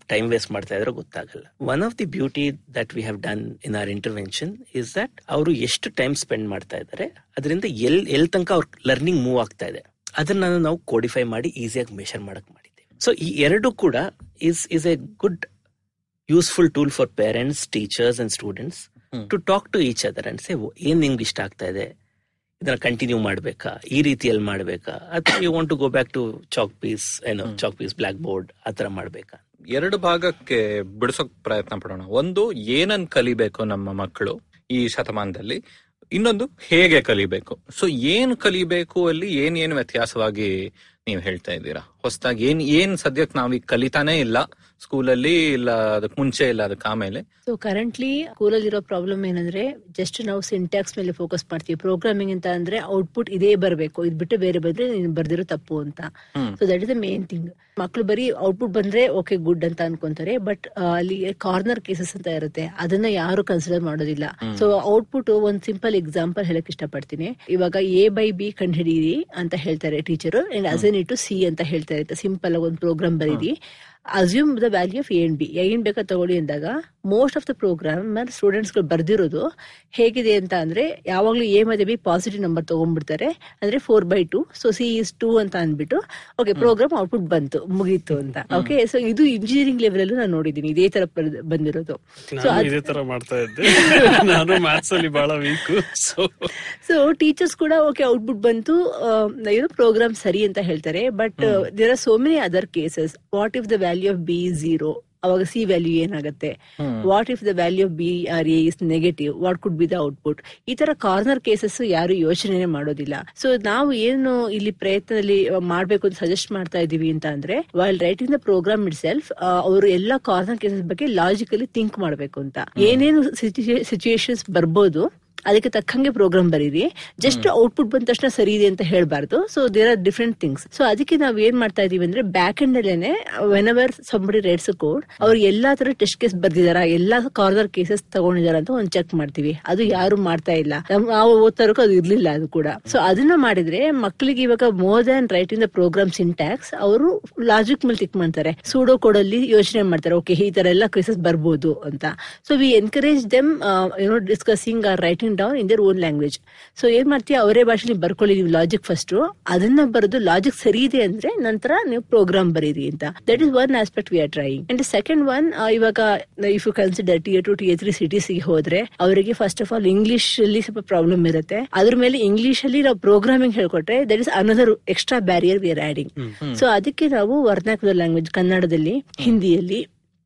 ಟೈಮ್ ವೇಸ್ಟ್ ಮಾಡ್ತಾ ಇದ್ರೆ ಗೊತ್ತಾಗಲ್ಲ one of the beauty that we have done in our intervention is that ಅವರು ಎಷ್ಟು ಟೈಮ್ ಸ್ಪೆಂಡ್ ಮಾಡ್ತಾ ಇದ್ದಾರೆ ಅದರಿಂದ ಎಲ್ ಎಲ್ ತನಕ ಅವ್ರ ಲರ್ನಿಂಗ್ ಮೂವ್ ಆಗ್ತಾ ಇದೆ ಅದನ್ನ ನಾವು ಕೋಡಿಫೈ ಮಾಡಿ ಈಸಿಯಾಗಿ ಮೆಷರ್ ಮಾಡಕ್ ಮಾಡಿದ್ದೇವೆ ಸೊ ಈ ಎರಡು ಕೂಡ is is a good useful tool for parents teachers and students hmm. To talk to each other and say ಏನ್ ನಿಮ್ಗೆ ಇಷ್ಟ ಆಗ್ತಾ ಇದೆ ಇದನ್ನ ಕಂಟಿನ್ಯೂ ಮಾಡ್ಬೇಕಾ ಈ ರೀತಿಯಲ್ಲಿ ಮಾಡ್ಬೇಕಾ ಅಥವಾ you want to go back to chalk piece ಏನೋ ಚಾಕ್ ಪೀಸ್ ಬ್ಲಾಕ್ ಬೋರ್ಡ್ ಆತರ ಮಾಡ್ಬೇಕಾ ಎರಡು ಭಾಗಕ್ಕೆ ಬಿಡಿಸೋಕ್ ಪ್ರಯತ್ನ ಪಡೋಣ ಒಂದು ಏನನ್ ಕಲಿಬೇಕು ನಮ್ಮ ಮಕ್ಕಳು ಈ ಶತಮಾನದಲ್ಲಿ ಇನ್ನೊಂದು ಹೇಗೆ ಕಲಿಬೇಕು ಸೊ ಏನ್ ಕಲಿಬೇಕು ಅಲ್ಲಿ ಏನ್ ಏನ್ ವ್ಯತ್ಯಾಸವಾಗಿ ನೀವು ಹೇಳ್ತಾ ಇದ್ದೀರಾ ಹೊಸದಾಗಿ ಏನ್ ಏನ್ ಸದ್ಯಕ್ಕೆ ನಾವೀಗ ಕಲಿತಾನೇ ಇಲ್ಲ ಸ್ಕೂಲಲ್ಲಿ ಇಲ್ಲ ಅದಕ್ ಮುಂಚೆ ಇಲ್ಲ ಅದಕ್ಕೆ ಆಮೇಲೆ ಸೊ ಕರೆಂಟ್ಲಿ ಸ್ಕೂಲಲ್ಲಿ ಇರೋ ಪ್ರಾಬ್ಲಮ್ ಏನಂದ್ರೆ ಜಸ್ಟ್ ನಾವು ಸಿಂಟ್ಯಾಕ್ಸ್ ಮೇಲೆ ಫೋಕಸ್ ಮಾಡ್ತೀವಿ ಪ್ರೋಗ್ರಾಮಿಂಗ್ ಅಂತ ಅಂದ್ರೆ ಔಟ್ಪುಟ್ ಇದೇ ಬರಬೇಕು ಇದ್ ಬಿಟ್ಟು ಬೇರೆ ಬಂದ್ರೆ ನೀನು ಬರ್ದಿರೋ ತಪ್ಪು ಅಂತ hmm. So that is the main thing ಮಕ್ಳು ಬರೀ ಔಟ್ಪುಟ್ ಬಂದ್ರೆ ಓಕೆ ಗುಡ್ ಅಂತ ಅನ್ಕೊಂತಾರೆ ಬಟ್ ಅಲ್ಲಿ ಕಾರ್ನರ್ ಕೇಸಸ್ ಅಂತ ಇರುತ್ತೆ ಅದನ್ನ ಯಾರು ಕನ್ಸಿಡರ್ ಮಾಡೋದಿಲ್ಲ ಸೊ ಔಟ್ಪುಟ್ ಒಂದ್ ಸಿಂಪಲ್ ಎಕ್ಸಾಂಪಲ್ ಹೇಳಕ್ ಇಷ್ಟಪಡ್ತೀನಿ ಇವಾಗ ಎ ಬೈ ಬಿ ಕಂಡುಹಿಡಿಯಿರಿ ಅಂತ ಹೇಳ್ತಾರೆ ಟೀಚರ್ ಅಂಡ್ ಅಸನ್ ಇಟ್ಟು ಸಿ ಅಂತ ಹೇಳ್ತಾ ಇರುತ್ತೆ ಸಿಂಪಲ್ ಆಗಿ ಒಂದು ಪ್ರೋಗ್ರಾಮ್ ಬರೀರಿ assume the value of A and B ಏನ್ ಬೇಕಾ ತಗೊಳ್ಳಿ ಅಂದಾಗ most of the program students ಗಳು ಬರ್ದಿರೋದು ಹೇಗಿದೆ ಅಂತ ಅಂದ್ರೆ ಯಾವಾಗ್ಲೂ ಎ ಮತ್ತೆ ಬಿ ಪಾಸಿಟಿವ್ ನಂಬರ್ ತಗೊಂಡ್ಬಿಡ್ತಾರೆ ಅಂದ್ರೆ four by two so C is two ಅಂತ ಅಂದ್ಬಿಟ್ಟು ಓಕೆ ಪ್ರೋಗ್ರಾಮ್ ಔಟ್ಪುಟ್ ಬಂತು ಮುಗೀತು ಅಂತ ಓಕೆ ಸೊ ಇದು ಇಂಜಿನಿಯರಿಂಗ್ ಲೆವೆಲ್ ಅಲ್ಲೂ ನಾನು ನೋಡಿದೀನಿ ಇದೇ ತರ ಬರ್- ಬಂದಿರೋದು ಸೊ ನಾನು ಇದೇ ತರ ಮಾಡ್ತಾ ಇದ್ದೆ ನಾನು ಮ್ಯಾಥ್ಸ್ ಅಲ್ಲಿ ಬಹಳ ವೀಕ್ ಸೊ ಸೊ ಟೀಚರ್ಸ್ ಕೂಡ ಓಕೆ ಔಟ್ಪುಟ್ ಬಂತು ಏನು ಪ್ರೋಗ್ರಾಮ್ ಸರಿ ಅಂತ ಹೇಳ್ತಾರೆ but there are so many other cases what if the value of B zero ಅವಾಗ ಸಿ ವ್ಯಾಲ್ಯೂ ಏನಾಗುತ್ತೆ what if the value of B or A is negative what could be the output ಈ ತರ corner cases ಯಾರು ಯೋಚನೆ ಮಾಡೋದಿಲ್ಲ so ನಾವು ಏನು ಇಲ್ಲಿ ಪ್ರಯತ್ನದಲ್ಲಿ ಮಾಡ್ಬೇಕು ಅಂತ ಸಜೆಸ್ಟ್ ಮಾಡ್ತಾ ಇದೀವಿ ಅಂತ ಅಂದ್ರೆ ವೈಲ್ ರೈಟಿಂಗ್ ದ ಪ್ರೋಗ್ರಾಮ್ ಇಟ್ ಸೆಲ್ಫ್ ಅವರು ಎಲ್ಲ ಕಾರ್ನರ್ ಕೇಸಸ್ ಬಗ್ಗೆ ಲಾಜಿಕಲಿ ಥಿಂಕ್ ಮಾಡ್ಬೇಕು ಅಂತ ಏನೇನು ಸಿಚುಯೇಷನ್ಸ್ ಬರ್ಬೋದು ಅದಕ್ಕೆ ತಕ್ಕಂಗೆ ಪ್ರೋಗ್ರಾಮ್ ಬರೀರಿ ಜಸ್ಟ್ ಔಟ್ಪುಟ್ ಬಂದ ತಕ್ಷಣ ಸರಿ ಇದೆ ಅಂತ ಹೇಳ್ಬಾರ್ದು so there are different things so ಅದಕ್ಕೆ ನಾವ್ ಏನ್ ಮಾಡ್ತಾ ಇದೀವಿ ಅಂದ್ರೆ ಬ್ಯಾಕ್ ಎಂಡ್ ಅಲ್ಲೇನೆ whenever somebody writes code ಅವ್ರು ಎಲ್ಲಾ ತರ ಟೆಸ್ಟ್ ಕೇಸ್ ಬರ್ದಿದಾರ ಎಲ್ಲಾ ಕಾರ್ನರ್ ಕೇಸಸ್ ತಗೊಂಡಿದಾರ ಅಂತ ಒಂದ್ ಚೆಕ್ ಮಾಡ್ತೀವಿ ಅದು ಯಾರು ಮಾಡ್ತಾ ಇಲ್ಲ ನಮ್- ನಾವು ಓದ್ತಾ ಇರೋಕೆ ಅದು ಇರ್ಲಿಲ್ಲ ಅದು ಕೂಡ ಸೊ ಅದನ್ನ ಮಾಡಿದ್ರೆ ಮಕ್ಕಳಿಗೆ ಇವಾಗ more than write in the program syntax ಅವರು ಲಾಜಿಕ್ ಮೇಲೆ ಟಿಕ್ ಮಾಡ್ತಾರೆ ಸೂಡೋ ಕೋಡ್ ಅಲ್ಲಿ ಯೋಚನೆ ಮಾಡ್ತಾರೆ ಓಕೆ ಈ ತರ ಎಲ್ಲ ಕೇಸಸ್ ಬರ್ಬೋದು ಅಂತ ಸೊ ವಿ ಎನ್ಕರೇಜ್ ದೆಮ್ ಏನೋ discussing or writing down in their own language so ಏನ್ ಮಾಡ್ತೀವಿ ಅವರೇ ಭಾಷೆಲಿ ಬರ್ಕೊಳ್ಳಿ ನೀವು ಲಾಜಿಕ್ ಫಸ್ಟ್ ಅದನ್ನ ಬರೆದು ಲಾಜಿಕ್ ಸರಿ ಇದೆ ಅಂದ್ರೆ ನಂತರ ನೀವು ಪ್ರೋಗ್ರಾಮ್ ಬರೀರಿ ಅಂತ that is one aspect we are trying and second one ಇವಾಗ if you consider T two T three cities ಗೆ ಹೋದ್ರೆ ಅವರಿಗೆ ಫಸ್ಟ್ ಆಫ್ ಆಲ್ ಇಂಗ್ಲಿಷ್ ಅಲ್ಲಿ ಸ್ವಲ್ಪ ಪ್ರಾಬ್ಲಮ್ ಇರುತ್ತೆ ಅದ್ರ ಮೇಲೆ ಇಂಗ್ಲಿಷ್ ಅಲ್ಲಿ ನಾವು ಪ್ರೋಗ್ರಾಮಿಂಗ್ ಹೇಳ್ಕೊಟ್ರೆ that is another extra barrier we are adding so ಅದಕ್ಕೆ ನಾವು ವರ್ನಾಕ್ಯುಲರ್ ಲ್ಯಾಂಗ್ವೇಜ್ ಕನ್ನಡದಲ್ಲಿ ಹಿಂದಿಯಲ್ಲಿ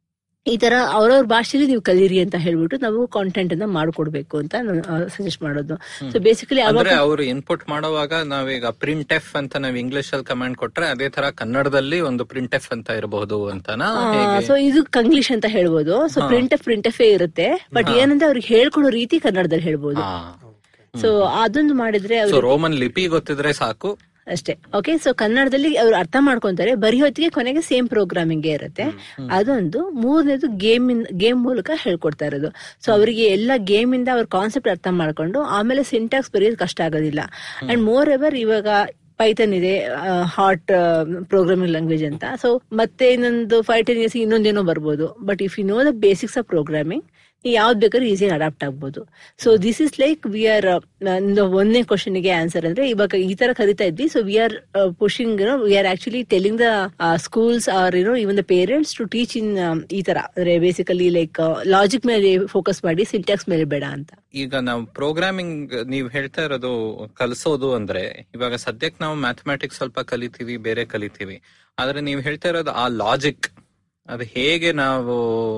ಈ ತರ ಅವ್ರವ್ರ ಭಾಷೆಯಲ್ಲಿ ನೀವು ಕಲೀರಿ ಅಂತ ಹೇಳ್ಬಿಟ್ಟು ನಾವು ಕಾಂಟೆಂಟ್ ಅನ್ನ ಮಾಡ್ಕೊಡ್ಬೇಕು ಅಂತ ನಾನು ಸಜೆಸ್ಟ್ ಮಾಡೋದು ಸೊ ಬೇಸಿಕಲಿ ಅಂದ್ರೆ ಅವರು ಇನ್ಪುಟ್ ಮಾಡುವಾಗ ನಾವೀಗ ಪ್ರಿಂಟ್ ಎಫ್ ಅಂತ ನಾವ್ ಇಂಗ್ಲಿಷ್ ಅಲ್ಲಿ ಕಮೆಂಟ್ ಕೊಟ್ರೆ ಅದೇ ತರ ಕನ್ನಡದಲ್ಲಿ ಒಂದು ಪ್ರಿಂಟ್ ಎಫ್ ಅಂತ ಇರಬಹುದು ಅಂತನಾ ಹೇಗೆ ಸೊ ಇದು ಕಂಗ್ಲಿಷ್ ಅಂತ ಹೇಳ್ಬೋದು so print F print F ಇರುತ್ತೆ ಬಟ್ ಏನಂದ್ರೆ ಅವ್ರಿಗೆ ಹೇಳ್ಕೊಡೋ ರೀತಿ ಕನ್ನಡದಲ್ಲಿ ಹೇಳ್ಬೋದು ಹಾ ಸೊ ಅದೊಂದು ಮಾಡಿದ್ರೆ ಸೊ ಅವ್ರಿಗೆ ರೋಮನ್ ಲಿಪಿ ಗೊತ್ತಿದ್ರೆ ಸಾಕು ಅಷ್ಟೇ ಓಕೆ ಸೊ ಕನ್ನಡದಲ್ಲಿ ಅವ್ರು ಅರ್ಥ ಮಾಡ್ಕೊಂತಾರೆ ಬರೆಯೋತ್ತಿಗೆ ಕೊನೆಗೆ ಸೇಮ್ ಪ್ರೋಗ್ರಾಮಿಂಗ್ ಇರುತ್ತೆ ಅದೊಂದು ಮೂರನೇದು ಗೇಮ್ ಗೇಮ್ ಮೂಲಕ ಹೇಳ್ಕೊಡ್ತಾ ಇರೋದು ಸೊ ಅವರಿಗೆ ಎಲ್ಲ ಗೇಮ್ ಇಂದ ಅವ್ರ ಕಾನ್ಸೆಪ್ಟ್ ಅರ್ಥ ಮಾಡ್ಕೊಂಡು ಆಮೇಲೆ ಸಿಂಟ್ಯಾಕ್ಸ್ ಬರೆಯೋದು ಕಷ್ಟ ಆಗೋದಿಲ್ಲ ಅಂಡ್ ಮೋರ್ ಎವರ್ ಇವಾಗ ಪೈಥನ್ ಇದೆ ಹಾಟ್ ಪ್ರೋಗ್ರಾಮಿಂಗ್ ಲ್ಯಾಂಗ್ವೇಜ್ ಅಂತ ಸೊ ಮತ್ತೆ ಇನ್ನೊಂದು ಫೈವ್ ಟೆನ್ ಇಯರ್ಸ್ ಇನ್ನೊಂದೇನೋ ಬರ್ಬೋದು but if you know the basics of programming ಯಾವ್ದು ಬೇಕಾದ್ರೂ ಈಸಿಯಾಗಿ ಅಡಾಪ್ಟ್ ಆಗ್ಬೋದು so this is like we are ಒಂದನೇ ಕ್ವಶನ್ ಗೆ ಆನ್ಸರ್ ಅಂದ್ರೆ ಇವಾಗ ಈ ತರ ಕರಿತಾ ಇದ್ವಿ so we are pushing we are actually telling the schools or you know even the parents to teach in ಈ ತರ ಅಂದ್ರೆ ಬೇಸಿಕಲಿ ಲೈಕ್ ಲಾಜಿಕ್ ಮೇಲೆ ಫೋಕಸ್ ಮಾಡಿ ಸಿಂಟ್ಯಾಕ್ಸ್ ಮೇಲೆ ಬೇಡ ಅಂತ ಈಗ ನಾವು ಪ್ರೋಗ್ರಾಮಿಂಗ್ ನೀವು ಹೇಳ್ತಾ ಇರೋದು ಕಲಿಸೋದು ಅಂದ್ರೆ ಇವಾಗ ಸದ್ಯಕ್ಕೆ ನಾವು ಮ್ಯಾಥಮೆಟಿಕ್ಸ್ ಸ್ವಲ್ಪ ಕಲಿತೀವಿ ಬೇರೆ ಕಲಿತೀವಿ ಆದ್ರೆ ನೀವು ಹೇಳ್ತಾ ಇರೋದು ಆ ಲಾಜಿಕ್ ಅದು ಹೇಗೆ ನಾವು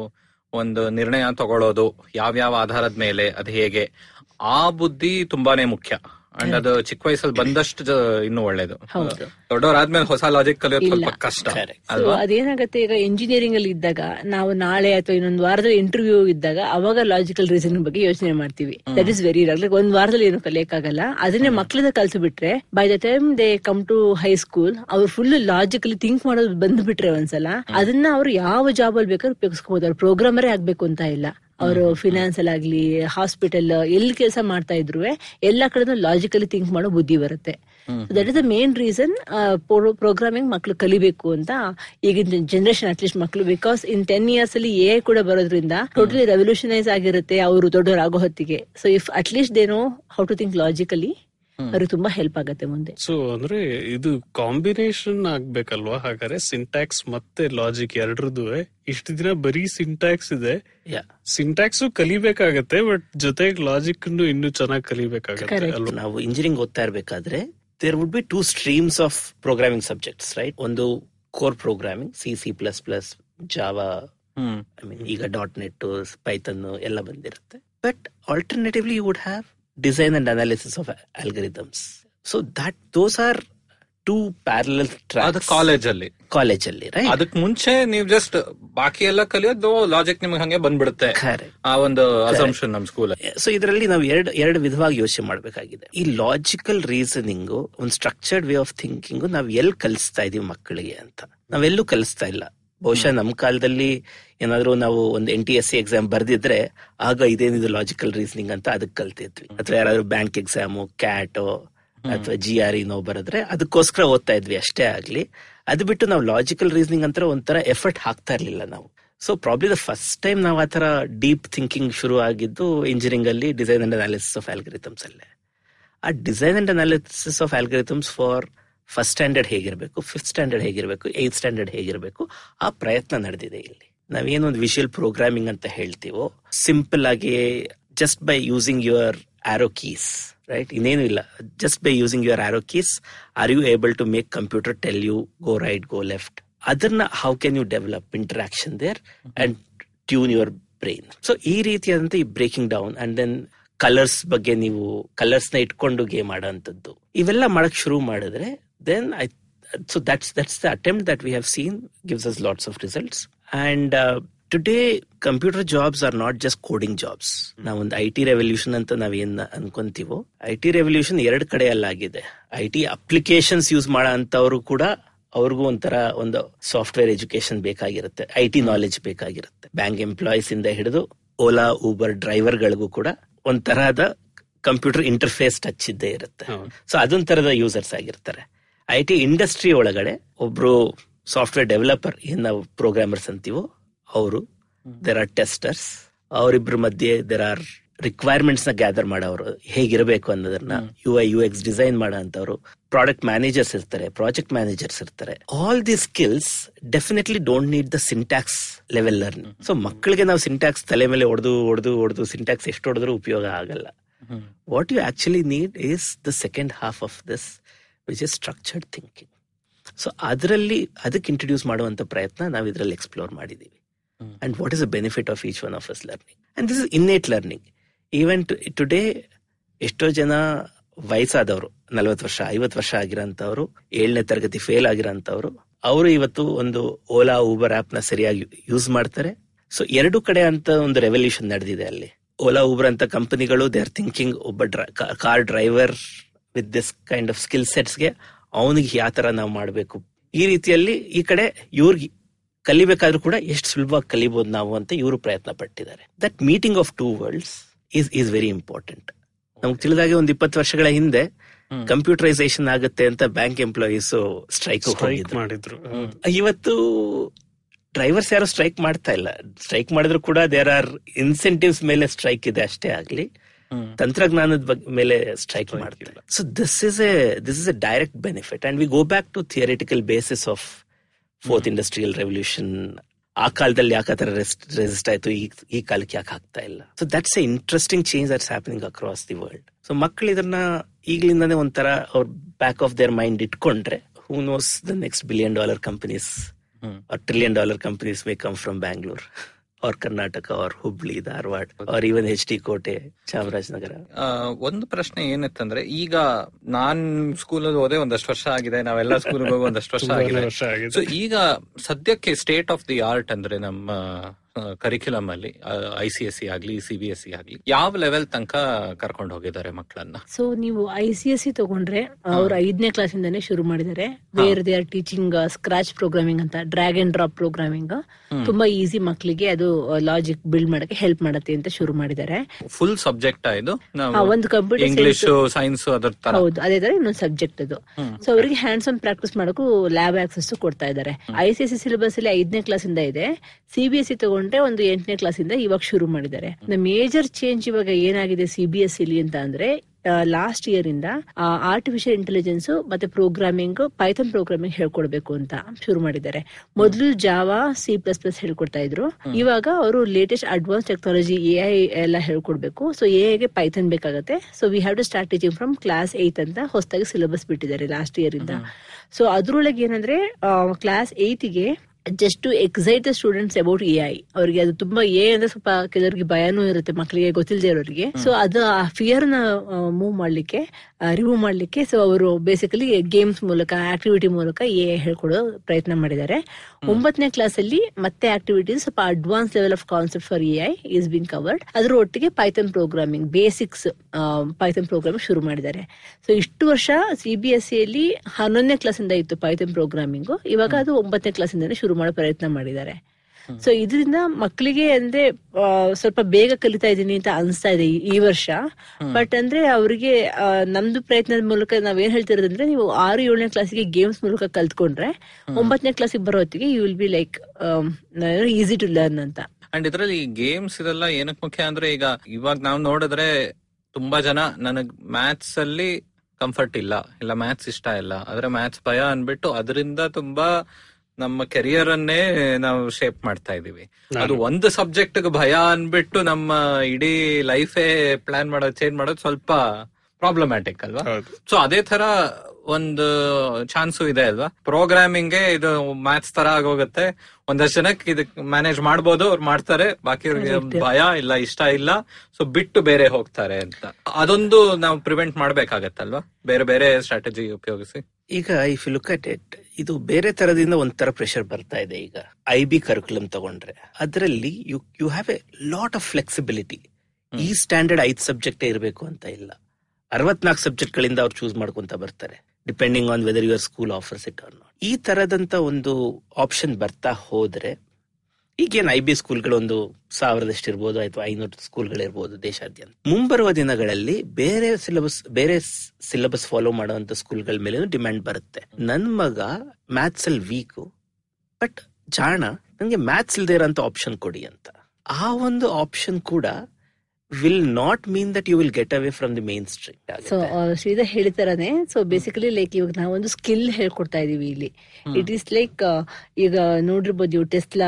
ಒಂದು ನಿರ್ಣಯ ತಗೊಳ್ಳೋದು ಯಾವ್ಯಾವ ಆಧಾರದ ಮೇಲೆ ಅದು ಹೇಗೆ ಆ ಬುದ್ಧಿ ತುಂಬಾನೇ ಮುಖ್ಯ ಅಂಡ್ ಅದು ಚಿಕ್ಕ ವಯಸ್ಸಲ್ಲಿ ಬಂದಷ್ಟು ಜ- ಇನ್ನೂ ಒಳ್ಳೇದು ಹೌದು. ದೊಡ್ಡವರಾದ್ಮೇಲೆ ಹೊಸ ಲಾಜಿಕ್ ಕಲಿಯೋದು ಸ್ವಲ್ಪ ಇಲ್ಲ. ಕಷ್ಟ Correct. ಸೊ ಅಲ್ವಾ ಅದೇನಾಗುತ್ತೆ ಈಗ ಇಂಜಿನಿಯರಿಂಗ್ ಅಲ್ಲಿ ಇದ್ದಾಗ ನಾವು ನಾಳೆ ಅಥವಾ ಇನ್ನೊಂದು ವಾರದಲ್ಲಿ ಇಂಟರ್ವ್ಯೂ ಇದ್ದಾಗ ಅವಾಗ ಲಾಜಿಕಲ್ ರೀಸನ್ ಬಗ್ಗೆ ಯೋಚನೆ ಮಾಡ್ತೀವಿ ದಟ್ ಇಸ್ ವೆರಿ ಲೈಕ್ ಒಂದ್ ವಾರದಲ್ಲಿ ಏನು ಕಲಿಯಕ್ಕಾಗಲ್ಲ ಅದನ್ನೇ ಮಕ್ಳಿಂದ ಕಲ್ತು ಬಿಟ್ರೆ by the time they come to high school ಅವ್ರು ಫುಲ್ ಲಾಜಿಕಲಿ ಥಿಂಕ್ ಮಾಡೋದು ಬಂದ್ಬಿಟ್ರೆ ಒಂದ್ಸಲ ಅದನ್ನ ಅವ್ರು ಯಾವ ಜಾಬ್ ಅಲ್ಲಿ ಬೇಕಾದ್ರೂ ಉಪಯೋಗಿಸ್ಕೋಬಹುದು ಅವ್ರು ಪ್ರೋಗ್ರಾಮರೇ ಆಗ್ಬೇಕು ಅಂತ ಇಲ್ಲ ಅವರು ಫಿನಾನ್ಸ್ ಅಲ್ಲಿ ಆಗ್ಲಿ ಹಾಸ್ಪಿಟಲ್ ಎಲ್ಲಿ ಕೆಲಸ ಮಾಡ್ತಾ ಇದ್ರು ಎಲ್ಲಾ ಕಡೆ ಲಾಜಿಕಲಿ ಥಿಂಕ್ ಮಾಡೋ ಬುದ್ಧಿ ಬರುತ್ತೆ that is the main reason programming ಮಕ್ಳು ಕಲಿಬೇಕು ಅಂತ ಈಗಿನ ಜನರೇಷನ್ ಅಟ್ಲೀಸ್ಟ್ ಮಕ್ಳು ಬಿಕಾಸ್ ಇನ್ ಟೆನ್ ಇಯರ್ಸ್ ಅಲ್ಲಿ ಎ ಕೂಡ ಬರೋದ್ರಿಂದ ಟೋಟಲಿ ರೆವಲ್ಯೂಷನೈಸ್ ಆಗಿರುತ್ತೆ ಅವರು ದೊಡ್ಡವರಾಗೋ ಹೊತ್ತಿಗೆ so if at least they know how to think logically ಅವ್ರಿಗೆ ತುಂಬಾ ಹೆಲ್ಪ್ ಆಗುತ್ತೆ ಮುಂದೆ ಸೊ ಅಂದ್ರೆ ಇದು ಕಾಂಬಿನೇಷನ್ ಆಗ್ಬೇಕಲ್ವಾ ಹಾಗಾದ್ರೆ ಸಿಂಟ್ಯಾಕ್ಸ್ ಮತ್ತೆ ಲಾಜಿಕ್ ಎರಡ್ರದ್ದು ಇಷ್ಟು ದಿನ ಬರೀ ಸಿಂಟ್ಯಾಕ್ಸ್ ಇದೆ ಯಾ ಸಿಂಟ್ಯಾಕ್ಸ್ ಕಲಿಬೇಕಾಗತ್ತೆ ಬಟ್ ಜೊತೆಗೆ ಲಾಜಿಕ್ ಇನ್ನೂ ಚೆನ್ನಾಗಿ ಕಲಿಬೇಕಾಗತ್ತೆ Correct. ಅಲ್ವಾ ನಾವು ಇಂಜಿನಿಯರಿಂಗ್ ಓದ್ತಾ ಇರ್ಬೇಕಾದ್ರೆ there would be two streams of programming subjects right ಒಂದು core programming C C plus plus Java hmm I mean ಈಗ ಡಾಟ್ ನೆಟ್ ಪೈಥನ್ ಎಲ್ಲ ಬಂದಿರುತ್ತೆ but alternatively you would have design and analysis of algorithms so that those are two parallel ಅದು tracks college ಅಲ್ಲಿ college ಅಲ್ಲಿ right ಅದಕ್ ಮುಂಚೆ ನೀವು just ಬಾಕಿ ಎಲ್ಲ ಕಲಿಯೋದು ಲಾಜಿಕ್ ನಿಮ್ಗೆ ಹಂಗೆ ಬಂದ್ಬಿಡುತ್ತೆ ಕರೆಕ್ಟ್ ಆ ಒಂದು ಅಸಂಪ್ಷನ್ ನಮ್ ಸ್ಕೂಲ್ ಸೊ ಇದರಲ್ಲಿ ನಾವು ಎರಡು ಎರಡು ವಿಧವಾಗಿ ಯೋಚನೆ ಮಾಡಬೇಕಾಗಿದೆ ಈ ಲಾಜಿಕಲ್ ರೀಸನಿಂಗ್ ಒಂದು ಸ್ಟ್ರಕ್ಚರ್ಡ್ ವೇ ಆಫ್ ಥಿಂಕಿಂಗ್ ನಾವ್ ಎಲ್ಲಿ ಕಲಿಸ್ತಾ ಇದೀವಿ ಮಕ್ಕಳಿಗೆ ಅಂತ ನಾವೆಲ್ಲೂ ಕಲಿಸ್ತಾ ಇಲ್ಲ ಬಹುಶಃ ನಮ್ಮ ಕಾಲದಲ್ಲಿ ಏನಾದ್ರು ನಾವು ಒಂದು N T S C exam ಬರ್ದಿದ್ರೆ ಆಗ ಇದೇನಿದು ಲಾಜಿಕಲ್ ರೀಸನಿಂಗ್ ಅಂತ ಅದಕ್ಕೆ ಕಲ್ತಿದ್ವಿ ಅಥವಾ ಯಾರಾದ್ರೂ ಬ್ಯಾಂಕ್ ಎಕ್ಸಾಮು ಕ್ಯಾಟೋ ಅಥವಾ ಜಿ ಆರ್ ಇನೋ ಬರೆದ್ರೆ ಅದಕ್ಕೋಸ್ಕರ ಓದ್ತಾ ಇದ್ವಿ ಅಷ್ಟೇ ಆಗ್ಲಿ ಅದು ಬಿಟ್ಟು ನಾವು ಲಾಜಿಕಲ್ ರೀಸನಿಂಗ್ ಅಂತ ಒಂಥರ ಎಫರ್ಟ್ ಹಾಕ್ತಾ ಇರ್ಲಿಲ್ಲ ನಾವು so probably the first time ನಾವು ಆ ತರ ಡೀಪ್ ಥಿಂಕಿಂಗ್ ಶುರು ಆಗಿದ್ದು ಇಂಜಿನಿಯರಿಂಗ್ ಅಲ್ಲಿ design and analysis of algorithms ಅಲ್ಲೇ ಆ design and analysis of algorithms for first standard ಹೇಗಿರಬೇಕು ಫಿಫ್ತ್ ಸ್ಟ್ಯಾಂಡರ್ಡ್ ಹೇಗಿರಬೇಕು ಏತ್ ಸ್ಟ್ಯಾಂಡರ್ಡ್ ಹೇಗಿರಬೇಕು ಆ ಪ್ರಯತ್ನ ನಡೆದಿದೆ ಇಲ್ಲಿ ನಾವೇನೊಂದು ಒಂದು ವಿಷುವಲ್ ಪ್ರೋಗ್ರಾಮಿಂಗ್ ಅಂತ ಹೇಳ್ತೀವೋ ಸಿಂಪಲ್ ಆಗಿ just by using your arrow keys right ಇನ್ನೇನು ಇಲ್ಲ just by using your arrow keys are you able to make computer tell you go right go left ಅದನ್ನ how can you develop interaction there and tune your brain so ಈ ರೀತಿಯಾದಂತ ಈ breaking down and then colours ಬಗ್ಗೆ ನೀವು colours ನ ಇಟ್ಕೊಂಡು game ಆಡೋಂಥದ್ದು ಇವೆಲ್ಲ ಮಾಡಕ್ ಶುರು ಮಾಡಿದ್ರೆ then I so that's that's the attempt that we have seen gives us lots of results and today computer jobs are not just coding jobs ನಾವೊಂದು I T revolution ಅಂತ ನಾವೇನ್ ಅನ್ಕೊಂತೀವೋ ಐ ಟಿ ರೆವಲ್ಯೂಷನ್ ಎರಡು ಕಡೆಯಲ್ಲಾಗಿದೆ I T applications use ಮಾಡೋ ಅಂತವ್ರು ಕೂಡ ಅವ್ರಿಗೂ ಒಂಥರ ಒಂದು ಸಾಫ್ಟ್ವೇರ್ ಎಜುಕೇಶನ್ ಬೇಕಾಗಿರುತ್ತೆ ಐ ಟಿ ನಾಲೆಜ್ ಬೇಕಾಗಿರುತ್ತೆ ಬ್ಯಾಂಕ್ ಎಂಪ್ಲಾಯೀಸ್ ಇಂದ ಹಿಡಿದು ಓಲಾ ಊಬರ್ ಡ್ರೈವರ್ ಗಳಿಗೂ ಕೂಡ ಒಂಥರದ ಕಂಪ್ಯೂಟರ್ ಇಂಟರ್ಫೇಸ್ ಟಚ್ ಇದ್ದೇ ಇರುತ್ತೆ ಹೌದು. ಸೊ ಅದೊಂಥರದ ಯೂಸರ್ಸ್ ಆಗಿರ್ತಾರೆ ಐ ಟಿ ಇಂಡಸ್ಟ್ರಿ ಒಳಗಡೆ ಒಬ್ರು ಸಾಫ್ಟ್ವೇರ್ ಡೆವಲಪರ್ ಏನ್ ನಾವು ಪ್ರೋಗ್ರಾಮರ್ಸ್ ಅಂತೀವೋ ಅವರು ದೇರ್ ಆರ್ ಟೆಸ್ಟರ್ಸ್ ಅವರಿಬ್ರ ಮಧ್ಯೆ ದೇರ್ ಆರ್ ರಿಕ್ವೈರ್ಮೆಂಟ್ಸ್ ನ ಗ್ಯಾದರ್ ಮಾಡೋರು ಹೇಗಿರಬೇಕು ಅನ್ನೋದನ್ನ U I U X design ಮಾಡೋ ಅಂತವ್ರು ಪ್ರಾಡಕ್ಟ್ ಮ್ಯಾನೇಜರ್ಸ್ ಇರ್ತಾರೆ ಪ್ರಾಜೆಕ್ಟ್ ಮ್ಯಾನೇಜರ್ಸ್ ಇರ್ತಾರೆ all the skills definitely don't need the syntax level learning so ಮಕ್ಕಳಿಗೆ ನಾವು ಸಿಂಟ್ಯಾಕ್ಸ್ ತಲೆ ಮೇಲೆ ಹೊಡೆದು ಹೊಡೆದು ಹೊಡೆದು ಸಿಂಟ್ಯಾಕ್ಸ್ ಎಷ್ಟು ಹೊಡೆದ್ರು ಉಪಯೋಗ ಆಗಲ್ಲ what you actually need is the second half of this which is structured thinking so ಅದರಲ್ಲಿ ಅದಕ್ಕೆ ಇಂಟ್ರೊಡ್ಯೂಸ್ ಮಾಡುವಂತ ಪ್ರಯತ್ನ ನಾವು ಇದರಲ್ಲಿ ಎಕ್ಸ್ಪ್ಲೋರ್ ಮಾಡಿದೀವಿ and what is the benefit of each one of us learning and this is innate learning even today ಎಷ್ಟೋ ಜನ ವಯಸ್ಸಾದವರು ನಲವತ್ತು ವರ್ಷ ಐವತ್ತು ವರ್ಷ ಆಗಿರೋಂಥವ್ರು ಏಳನೇ ತರಗತಿ ಫೇಲ್ ಆಗಿರೋಂಥವ್ರು ಅವರು ಇವತ್ತು ಒಂದು ಓಲಾ ಊಬರ್ ಆಪ್ ನ ಸರಿಯಾಗಿ ಯೂಸ್ ಮಾಡ್ತಾರೆ ಸೊ ಎರಡು ಕಡೆ ಅಂತ ಒಂದು ರೆವಲ್ಯೂಷನ್ ನಡೆದಿದೆ ಅಲ್ಲಿ ಓಲಾ ಊಬರ್ ಅಂತ ಕಂಪನಿಗಳು ದೇ ಆರ್ ಥಿಂಕಿಂಗ್ ಒಬ್ಬ car driver with this kind of skill ಸೆಟ್ಸ್ಗೆ ಅವನಿಗೆ ಯಾವ ತರ ನಾವು ಮಾಡಬೇಕು ಈ ರೀತಿಯಲ್ಲಿ ಈ ಕಡೆ ಇವ್ರಿಗೆ ಕಲಿಬೇಕಾದ್ರೂ ಕೂಡ ಎಷ್ಟು ಸುಲಭವಾಗಿ ಕಲಿಬಹುದು ನಾವು ಅಂತ ಇವರು ಪ್ರಯತ್ನ ಪಟ್ಟಿದ್ದಾರೆ that meeting of two worlds is is very important ನಮ್ಗೆ ತಿಳಿದಾಗೆ ಒಂದು ಇಪ್ಪತ್ತು ವರ್ಷಗಳ ಹಿಂದೆ ಕಂಪ್ಯೂಟರೈಸೇಷನ್ ಆಗುತ್ತೆ ಅಂತ ಬ್ಯಾಂಕ್ ಎಂಪ್ಲಾಯೀಸ್ ಸ್ಟ್ರೈಕ್ ಸ್ಟ್ರೈಕ್ ಹೋಗಿದ್ರು ಮಾಡಿದ್ರು ಹೌದು. ಇವತ್ತು ಡ್ರೈವರ್ಸ್ ಯಾರು ಸ್ಟ್ರೈಕ್ ಮಾಡ್ತಾ ಇಲ್ಲ ಸ್ಟ್ರೈಕ್ ಮಾಡಿದ್ರು ಕೂಡ ದೇರ್ ಆರ್ ಇನ್ಸೆಂಟಿವ್ಸ್ ಮೇಲೆ ಸ್ಟ್ರೈಕ್ ಇದೆ ಅಷ್ಟೇ ಆಗ್ಲಿ ತಂತ್ರಜ್ಞಾನದ ಬಗ್ಗೆ ಮೇಲೆ ಸ್ಟ್ರೈಕ್ Strike ಮಾಡ್ತಾರೆ ಇಲ್ಲ. So this is a this is a direct benefit and we go back to theoretical basis of fourth industrial revolution ಆ ಕಾಲದಲ್ಲಿ ಯಾಕೆ ಆತರ ರೆಸಿಸ್ಟ್ ಆಯ್ತು ಈ ಈ ಕಾಲಕ್ಕೆ ಯಾಕೆ ಆಗ್ತಾ ಇಲ್ಲ so that's a interesting change that's happening across the world so ಮಕ್ಕಳು ಇದನ್ನ ಈಗಲಿಂದಾನೇ ಒಂಥರ ಅವ್ರ ಬ್ಯಾಕ್ ಆಫ್ ದೇರ್ ಮೈಂಡ್ ಇಟ್ಕೊಂಡ್ರೆ who knows the next billion dollar companies or trillion dollar companies may come from Bangalore or Karnataka or Hubli, Dharwad or even HT Kote, Chamarajnagara. ಆ, ಒಂದು ಪ್ರಶ್ನೆ ಏನಿತ್ತಂದ್ರೆ ಈಗ ನಾನ್ ಸ್ಕೂಲಲ್ಲಿ ಹೋದೆ ಒಂದಷ್ಟು ವರ್ಷ ಆಗಿದೆ ನಾವೆಲ್ಲ ಸ್ಕೂಲ್ಗೆ ಹೋಗಿ ಒಂದಷ್ಟು ವರ್ಷ ತುಂಬಾನೇ ಆಗಿದೆ ವರ್ಷ ಆಗಿದೆ ಸೊ ಈಗ ಸದ್ಯಕ್ಕೆ ಸ್ಟೇಟ್ ಆಫ್ ದಿ ಆರ್ಟ್ ಅಂದ್ರೆ ನಮ್ಮ ಕರಿಕ್ಯುಲಮ್ ಅಲ್ಲಿ ಐ ಸಿ ಎಸ್ ಸಿ ಆಗ್ಲಿ ಸಿ ಬಿ ಎಸ್ ಸಿ ಆಗ್ಲಿ ಯಾವ ಲೆವೆಲ್ ತನಕ ಕರ್ಕೊಂಡು ಹೋಗಿದ್ದಾರೆ ಮಕ್ಕಳನ್ನ ಸೊ ನೀವು ಐ ಸಿ ಎಸ್ ಸಿ ತಗೊಂಡ್ರೆ ಅವ್ರು ಐದನೇ ಕ್ಲಾಸಿಂದಾನೇ ಶುರು ಮಾಡಿದ್ದಾರೆ where they are teaching Scratch programming ಅಂತ ಡ್ರ್ಯಾಗ್ ಅಂಡ್ ಡ್ರಾಪ್ ಪ್ರೋಗ್ರಾಮಿಂಗ್ ತುಂಬಾ ಈಸಿ ಮಕ್ಕಳಿಗೆ ಅದು ಲಾಜಿಕ್ ಬಿಲ್ಡ್ ಮಾಡಕ್ಕೆ ಹೆಲ್ಪ್ ಮಾಡತ್ತೆ ಅಂತ ಶುರು ಮಾಡಿದ್ದಾರೆ ಫುಲ್ ಸಬ್ಜೆಕ್ಟ್ ಇದು ಆ, ಒಂದು ಕಂಪ್ಯೂಟರ್ ಇಂಗ್ಲಿಷ್ ಸೈನ್ಸ್ ಅದ್ರ ತರ ಹೌದು ಅದೇ ತರ ಇನ್ನೊಂದು ಸಬ್ಜೆಕ್ಟ್ ಅದು ಸೊ ಅವರಿಗೆ ಹ್ಯಾಂಡ್ಸ್ ಆನ್ ಪ್ರಾಕ್ಟೀಸ್ ಮಾಡಕ್ಕೂ ಲ್ಯಾಬ್ ಆಕ್ಸೆಸ್ ಕೊಡ್ತಾ ಇದ್ದಾರೆ ಐ ಸಿ ಸಿ ಸಿಲೆಬಸ್ ಅಲ್ಲಿ ಐದನೇ ಕ್ಲಾಸ್ ಇಂದ ಇದೆ ಸಿ ಬಿ ಎಸ್ ಸಿ ತಗೊಂಡ್ರೆ ಒಂದು ಎಂಟನೇ ಕ್ಲಾಸ್ ಇಂದ ಇವಾಗ ಶುರು ಮಾಡಿದ್ದಾರೆ ಮೇಜರ್ ಚೇಂಜ್ ಇವಾಗ ಏನಾಗಿದೆ ಸಿ ಬಿ ಎಸ್ ಸಿ ಅಂತ ಅಂದ್ರೆ ಲಾಸ್ಟ್ ಇಯರ್ ಇಂದ ಆರ್ಟಿಫಿಷಿಯಲ್ ಇಂಟೆಲಿಜೆನ್ಸ್ ಮತ್ತೆ ಪ್ರೋಗ್ರಾಮಿಂಗ್ ಪೈಥನ್ ಪ್ರೋಗ್ರಾಮಿಂಗ್ ಹೇಳ್ಕೊಡ್ಬೇಕು ಅಂತ ಶುರು ಮಾಡಿದ್ದಾರೆ ಮೊದಲು ಜಾವಾ ಸಿ ಪ್ಲಸ್ ಪ್ಲಸ್ ಹೇಳ್ಕೊಡ್ತಾ ಇದ್ರು ಇವಾಗ ಅವರು latest advance technology A I ಎಲ್ಲ ಹೇಳ್ಕೊಡ್ಬೇಕು ಸೊ ಎ ಐಗೆ ಪೈಥನ್ ಬೇಕಾಗತ್ತೆ so we have to start teaching from class eight ಅಂತ ಹೊಸದಾಗಿ ಸಿಲೆಬಸ್ ಬಿಟ್ಟಿದ್ದಾರೆ ಲಾಸ್ಟ್ ಇಯರ್ ಇಂದ ಸೊ ಅದ್ರೊಳಗೆ ಏನಂದ್ರೆ ಕ್ಲಾಸ್ ಗೆ just to excite the students about A I ಅವರಿಗೆ ಅದು ತುಂಬಾ ಎ ಅಂದ್ರೆ ಸ್ವಲ್ಪ ಕೆಲವರಿಗೆ ಭಯನೂ ಇರುತ್ತೆ ಮಕ್ಕಳಿಗೆ ಗೊತ್ತಿಲ್ಲದೆ ಇರೋರಿಗೆ ಸೊ ಅದು ಆ ಫಿಯರ್ ನ ಮೂವ್ ಮಾಡ್ಲಿಕ್ಕೆ ರಿಮೂವ್ ಮಾಡ್ಲಿಕ್ಕೆ ಸೊ ಅವರು ಬೇಸಿಕಲಿ ಗೇಮ್ಸ್ ಮೂಲಕ ಆಕ್ಟಿವಿಟಿ ಮೂಲಕ ಎ ಐ ಹೇಳ್ಕೊಡೋ ಪ್ರಯತ್ನ ಮಾಡಿದ್ದಾರೆ ಒಂಬತ್ತನೇ ಕ್ಲಾಸ್ ಅಲ್ಲಿ ಮತ್ತೆ ಆಕ್ಟಿವಿಟೀಸ್ ಸ್ವಲ್ಪ advance level of concept for A I is bin covered ಅದ್ರ ಒಟ್ಟಿಗೆ Python programming basics Python programming ಶುರು ಮಾಡಿದ್ದಾರೆ ಸೊ ಇಷ್ಟು ವರ್ಷ ಸಿ ಬಿ ಎಸ್ ಸಿಯಲ್ಲಿ ಹನ್ನೊಂದನೇ ಕ್ಲಾಸ್ ಇಂದ ಇತ್ತು ಪೈಥನ್ ಪ್ರೋಗ್ರಾಮಿಂಗ್ ಇವಾಗ ಅದು ಒಂಬತ್ತನೇ ಕ್ಲಾಸ್ ಇಂದಾನೆ ಶುರು ಮಾಡೋ ಪ್ರಯತ್ನ ಮಾಡಿದ್ದಾರೆ ಸೊ ಇದರಿಂದ ಮಕ್ಕಳಿಗೆ ಅಂದ್ರೆ ಆ, ಸ್ವಲ್ಪ ಬೇಗ ಕಲಿತಾ ಇದ್ದೀನಿ ಅಂತ ಅನ್ಸ್ತಾ ಇದೆ ಈ- ಈ ವರ್ಷ ಬಟ್ ಅಂದ್ರೆ ಅವರಿಗೆ ನಮ್ದು ಪ್ರಯತ್ನದ ಮೂಲಕ ನಾವ್ ಏನ್ ಹೇಳ್ತಿರೋದಂದ್ರೆ ನೀವು ಆರು ಏಳನೇ ಕ್ಲಾಸಿಗೆ ಗೇಮ್ಸ್ ಮೂಲಕ ಕಲ್ತ್ಕೊಂಡ್ರೆ ಒಂಬತ್ತನೇ ಕ್ಲಾಸಿಗೆ ಬರೋ ಹೊತ್ತಿಗೆ you will be like easy to learn ಅಂತ ಅಂಡ್ ಇದ್ರಲ್ಲಿ ಗೇಮ್ಸ್ ಇದೆಲ್ಲ ಏನಕ್ ಮುಖ್ಯ ಅಂದ್ರೆ ಈಗ ಇವಾಗ ನಾವ್ ನೋಡಿದ್ರೆ ತುಂಬಾ ಜನ ನನಗ್ ಮ್ಯಾಥ್ಸ್ ಅಲ್ಲಿ ಕಂಫರ್ಟ್ ಇಲ್ಲ ಇಲ್ಲ ಮ್ಯಾಥ್ಸ್ ಇಷ್ಟ ಇಲ್ಲ ಆದ್ರೆ ಮ್ಯಾಥ್ಸ್ ಭಯ ಅನ್ಬಿಟ್ಟು ಅದರಿಂದ ತುಂಬಾ ನಮ್ಮ ಕೆರಿಯರ್ ಅನ್ನೇ ನಾವು ಶೇಪ್ ಮಾಡ್ತಾ ಇದೀವಿ ಅದು ಒಂದು ಸಬ್ಜೆಕ್ಟ್ ಭಯ ಅನ್ಬಿಟ್ಟು ನಮ್ಮ ಇಡೀ ಲೈಫೇ ಪ್ಲಾನ್ ಮಾಡೋದು ಚೇಂಜ್ ಮಾಡೋದು ಸ್ವಲ್ಪ ಪ್ರಾಬ್ಲಮ್ಯಾಟಿಕ್ ಅಲ್ವಾ ಹೌದು ಸೊ ಅದೇ ತರ ಒಂದು ಚಾನ್ಸು ಇದೆ ಅಲ್ವಾ ಪ್ರೋಗ್ರಾಮಿಂಗ್ ಇದು ಮ್ಯಾಥ್ಸ್ ತರ ಆಗೋಗುತ್ತೆ ಒಂದಷ್ಟು ಜನಕ್ಕೆ ಇದಕ್ ಮ್ಯಾನೇಜ್ ಮಾಡ್ಬೋದು ಅವ್ರು ಮಾಡ್ತಾರೆ ಬಾಕಿಯವ್ರಿಗೆ ಭಯ ಇಲ್ಲ ಇಷ್ಟ ಇಲ್ಲ ಸೊ ಬಿಟ್ಟು ಬೇರೆ ಹೋಗ್ತಾರೆ ಅಂತ ಅದೊಂದು ನಾವು ಪ್ರಿವೆಂಟ್ ಮಾಡ್ಬೇಕಾಗತ್ತಲ್ವಾ ಬೇರೆ ಬೇರೆ ಸ್ಟ್ರಾಟಜಿ ಉಪಯೋಗಿಸಿ ಈಗ if you look at it ಇದು ಬೇರೆ ತರದಿಂದ ಒಂಥರ ಪ್ರೆಷರ್ ಬರ್ತಾ ಇದೆ ಈಗ ಐ ಬಿ ಕರಿಕ್ಯುಲಮ್ ತಗೊಂಡ್ರೆ ಅದರಲ್ಲಿ you you have a lot of flexibility ಈ ಸ್ಟ್ಯಾಂಡರ್ಡ್ ಐದ್ ಸಬ್ಜೆಕ್ಟ್ ಇರಬೇಕು ಅಂತ ಇಲ್ಲ ಅರವತ್ನಾಲ್ಕು ಸಬ್ಜೆಕ್ಟ್ ಗಳಿಂದ ಅವ್ರು ಚೂಸ್ ಮಾಡ್ಕೊಂತ ಬರ್ತಾರೆ depending on whether your school offers it or not ಈ ತರದಂತ ಒಂದು ಆಪ್ಷನ್ ಬರ್ತಾ ಹೋದ್ರೆ ಈಗೇನ್ ಐ ಬಿ ಸ್ಕೂಲ್ಗಳು ಒಂದು ಸಾವಿರದಷ್ಟು ಇರ್ಬೋದು ಅಥವಾ ಐನೂರು ಸ್ಕೂಲ್ಗಳಿರ್ಬೋದು ದೇಶಾದ್ಯಂತ ಮುಂಬರುವ ದಿನಗಳಲ್ಲಿ ಬೇರೆ ಸಿಲೆಬಸ್ ಬೇರೆ ಸಿಲೆಬಸ್ ಫಾಲೋ ಮಾಡುವಂತ ಸ್ಕೂಲ್ಗಳ ಮೇಲೆ ಡಿಮ್ಯಾಂಡ್ ಬರುತ್ತೆ ನನ್ ಮಗ ಮ್ಯಾಥ್ಸ್ ಅಲ್ಲಿ ವೀಕು ಬಟ್ ಜಾಣ ನಂಗೆ ಮ್ಯಾಥ್ಸ್ ಇಲ್ದೇ ಇರೋಂತ ಆಪ್ಷನ್ ಕೊಡಿ ಅಂತ ಆ ಒಂದು ಆಪ್ಷನ್ ಕೂಡ will not mean that you will get away from the mainstream so Shridhar ಹೇಳಿತಾರನೆ ಸೊ ಬೇಸಿಕಲಿ ಲೈಕ್ ಇವಾಗ ನಾವೊಂದು ಸ್ಕಿಲ್ ಹೇಳ್ಕೊಡ್ತಾ ಇದೀವಿ ಇಲ್ಲಿ ಇಟ್ ಈಸ್ ಲೈಕ್ ಈಗ ನೋಡಿರ್ಬೋದು ಇವು ಟೆಸ್ಲಾ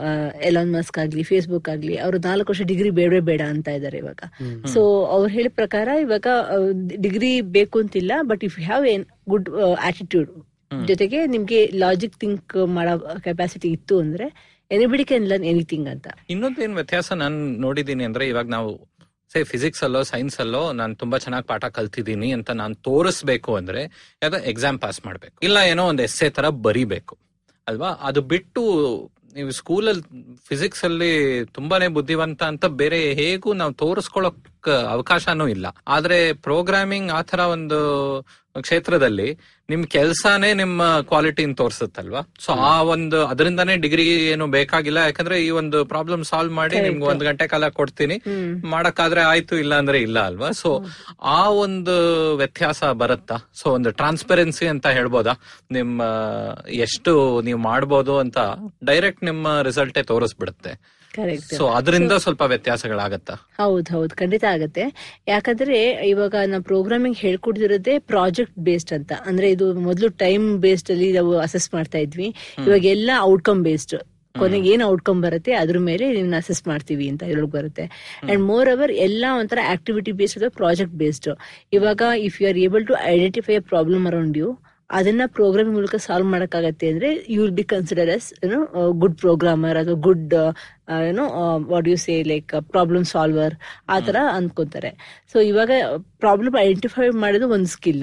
ಎಲಾನ್ ಮಸ್ಕ್ ಆಗ್ಲಿ ಫೇಸ್ಬುಕ್ ಆಗ್ಲಿ ಅವರು ನಾಲ್ಕು ವರ್ಷ ಡಿಗ್ರಿ ಬೇಡವೇ ಬೇಡ ಅಂತ ಇದ್ದಾರೆ ಇವಾಗ ಸೊ ಅವ್ರು ಹೇಳಿದ ಪ್ರಕಾರ ಇವಾಗ ಡಿಗ್ರಿ ಬೇಕು ಅಂತಿಲ್ಲ but if you have an good attitude ಜೊತೆಗೆ ನಿಮ್ಗೆ ಲಾಜಿಕ್ ಥಿಂಕ್ ಮಾಡೋ ಕೆಪಾಸಿಟಿ ಇತ್ತು ಅಂದ್ರೆ ಎನಿಬಡಿ ಕ್ಯಾನ್ ಲರ್ನ್ ಎನಿಥಿಂಗ್ ಅಂತ ಇನ್ನೊಂದೇನ್ ವ್ಯತ್ಯಾಸ ನಾನು ನೋಡಿದೀನಿ ಅಂದ್ರೆ ಇವಾಗ ನಾವು ಸೇ ಫಿಸಿಕ್ಸ್ ಅಲ್ಲೋ ಸೈನ್ಸ್ ಅಲ್ಲೋ ನಾನು ತುಂಬಾ ಚೆನ್ನಾಗಿ ಪಾಠ ಕಲ್ತಿದ್ದೀನಿ ಅಂತ ನಾನು ತೋರಿಸ್ಬೇಕು ಅಂದ್ರೆ ಯಾವ್ದೋ ಎಕ್ಸಾಮ್ ಪಾಸ್ ಮಾಡ್ಬೇಕು ಇಲ್ಲ ಏನೋ ಒಂದು ಎಸ್ಸೆ ತರ ಬರಿಬೇಕು ಅಲ್ವಾ ಅದು ಬಿಟ್ಟು ನೀವು ಸ್ಕೂಲಲ್ಲಿ ಫಿಸಿಕ್ಸ್ ಅಲ್ಲಿ ತುಂಬಾನೇ ಬುದ್ಧಿವಂತ ಅಂತ ಬೇರೆ ಹೇಗೂ ನಾವು ತೋರಿಸ್ಕೊಳಕ್ ಅವಕಾಶನೂ ಇಲ್ಲ ಆದ್ರೆ ಪ್ರೋಗ್ರಾಮಿಂಗ್ ಆ ತರ ಒಂದು ಕ್ಷೇತ್ರದಲ್ಲಿ ನಿಮ್ ಕೆಲ್ಸಾನೇ ನಿಮ್ಮ ಕ್ವಾಲಿಟಿನ ತೋರ್ಸುತ್ತಲ್ವಾ ಸೊ ಆ ಒಂದು ಅದರಿಂದಾನೇ ಡಿಗ್ರಿ ಏನು ಬೇಕಾಗಿಲ್ಲ ಯಾಕಂದ್ರೆ ಈ ಒಂದು ಪ್ರಾಬ್ಲಮ್ ಸಾಲ್ವ್ ಮಾಡಿ ನಿಮ್ಗೆ ಒಂದ್ ಗಂಟೆ ಕಾಲ ಕೊಡ್ತೀನಿ ಮಾಡಕ್ಕಾದ್ರೆ ಆಯ್ತು ಇಲ್ಲ ಅಂದ್ರೆ ಇಲ್ಲ ಅಲ್ವಾ ಸೊ ಆ ಒಂದು ವ್ಯತ್ಯಾಸ ಬರುತ್ತಾ ಸೊ ಒಂದು ಟ್ರಾನ್ಸ್ಪರೆನ್ಸಿ ಅಂತ ಹೇಳ್ಬೋದಾ ನಿಮ್ಮ ಎಷ್ಟು ನೀವು ಮಾಡ್ಬೋದು ಅಂತ ಡೈರೆಕ್ಟ್ ನಿಮ್ಮ ರಿಸಲ್ಟೇ ತೋರಿಸ್ಬಿಡುತ್ತೆ ಕರೆಕ್ಟ್ ಸೊ ಅದರಿಂದ ಸ್ವಲ್ಪ ವ್ಯತ್ಯಾಸಗಳಾಗತ್ತಾ ಹೌದ್ ಹೌದ್ ಖಂಡಿತ ಆಗತ್ತೆ ಯಾಕಂದ್ರೆ ಇವಾಗ ನಾವು ಪ್ರೋಗ್ರಾಮಿಂಗ್ ಹೇಳ್ಕೊಡ್ತಿರೋದೇ ಪ್ರಾಜೆಕ್ಟ್ ಬೇಸ್ಡ್ ಅಂತ ಅಂದ್ರೆ ಇದು ಮೊದಲು ಟೈಮ್ ಬೇಸ್ಡ್ ಅಲ್ಲಿ ನಾವು ಅಸೆಸ್ ಮಾಡ್ತಾ ಇದ್ವಿ ಇವಾಗ ಎಲ್ಲ ಔಟ್ಕಮ್ ಬೇಸ್ಡ್ ಕೊನೆಗೆ ಏನ್ ಔಟ್ಕಮ್ ಬರುತ್ತೆ ಅದ್ರ ಮೇಲೆ ನಿಮ್ನ ಅಸೆಸ್ ಮಾಡ್ತೀವಿ ಅಂತ ಇದ್ರೊಳಗೆ ಬರುತ್ತೆ ಅಂಡ್ ಮೋರ್ ಅವರ್ ಎಲ್ಲ ಒಂಥರ ಆಕ್ಟಿವಿಟಿ ಬೇಸ್ಡ್ ಅಥವಾ ಪ್ರಾಜೆಕ್ಟ್ ಬೇಸ್ಡ್ ಇವಾಗ if you are able to identify a problem around you ಅದನ್ನ ಪ್ರೋಗ್ರಾಮಿಂಗ್ ಮೂಲಕ ಸಾಲ್ವ್ ಮಾಡಕ್ಕಾಗತ್ತೆ ಅಂದ್ರೆ you will be consider as ಏನೋ ಗುಡ್ ಪ್ರೋಗ್ರಾಮರ್ ಅಥವಾ ಗುಡ್ ಏನೋ what you say like problem solver ಆ ತರ ಅನ್ಕೊಂತಾರೆ ಸೊ ಇವಾಗ ಪ್ರಾಬ್ಲಮ್ ಐಡೆಂಟಿಫೈ ಮಾಡೋದು ಒಂದು ಸ್ಕಿಲ್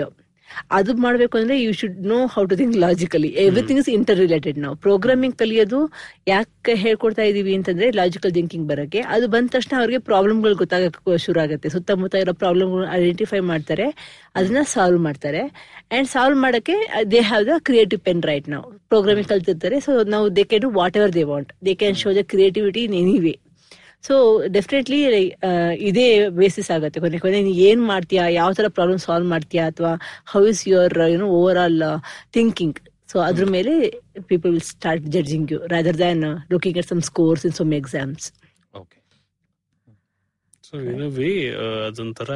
ಅದು ಮಾಡ್ಬೇಕು ಅಂದ್ರೆ you should know how to think logically everything is interrelated ನಾವು ಪ್ರೋಗ್ರಾಮಿಂಗ್ ಕಲಿಯೋದು ಯಾಕೆ ಹೇಳ್ಕೊಡ್ತಾ ಇದೀವಿ ಅಂತಂದ್ರೆ ಲಾಜಿಕಲ್ ಥಿಂಕಿಂಗ್ ಬರಕ್ಕೆ ಅದು ಬಂದ ತಕ್ಷಣ ಅವ್ರಿಗೆ ಪ್ರಾಬ್ಲಮ್ಗಳು ಗೊತ್ತಾಗಕ್ಕೆ ಶುರು ಆಗುತ್ತೆ ಸುತ್ತಮುತ್ತ ಇರೋ ಪ್ರಾಬ್ಲಮ್ಗಳು ಐಡೆಂಟಿಫೈ ಮಾಡ್ತಾರೆ ಅದನ್ನ ಸಾಲ್ವ್ ಮಾಡ್ತಾರೆ ಅಂಡ್ ಸಾಲ್ವ್ ಮಾಡಕ್ಕೆ they have the creative pen right ನಾವು ಪ್ರೋಗ್ರಾಮಿಂಗ್ ಕಲ್ತಿರ್ತಾರೆ ಸೊ ನಾವು they can do whatever they want they can show the creativity in any way so definitely ಇದೇ ಬೇಸಿಸ್ ಆಗುತ್ತೆ ಕೊನೆ ಕೊನೆ ನೀನು ಏನ್ ಮಾಡ್ತೀಯಾ ಯಾವ ತರ ಪ್ರಾಬ್ಲಮ್ ಸಾಲ್ವ್ ಮಾಡ್ತೀಯಾ ಅಥವಾ how is your you know overall thinking so ಅದ್ರ ಮೇಲೆ people will start judging you rather than looking at some scores in some exams okay so in way ಅದೊಂಥರ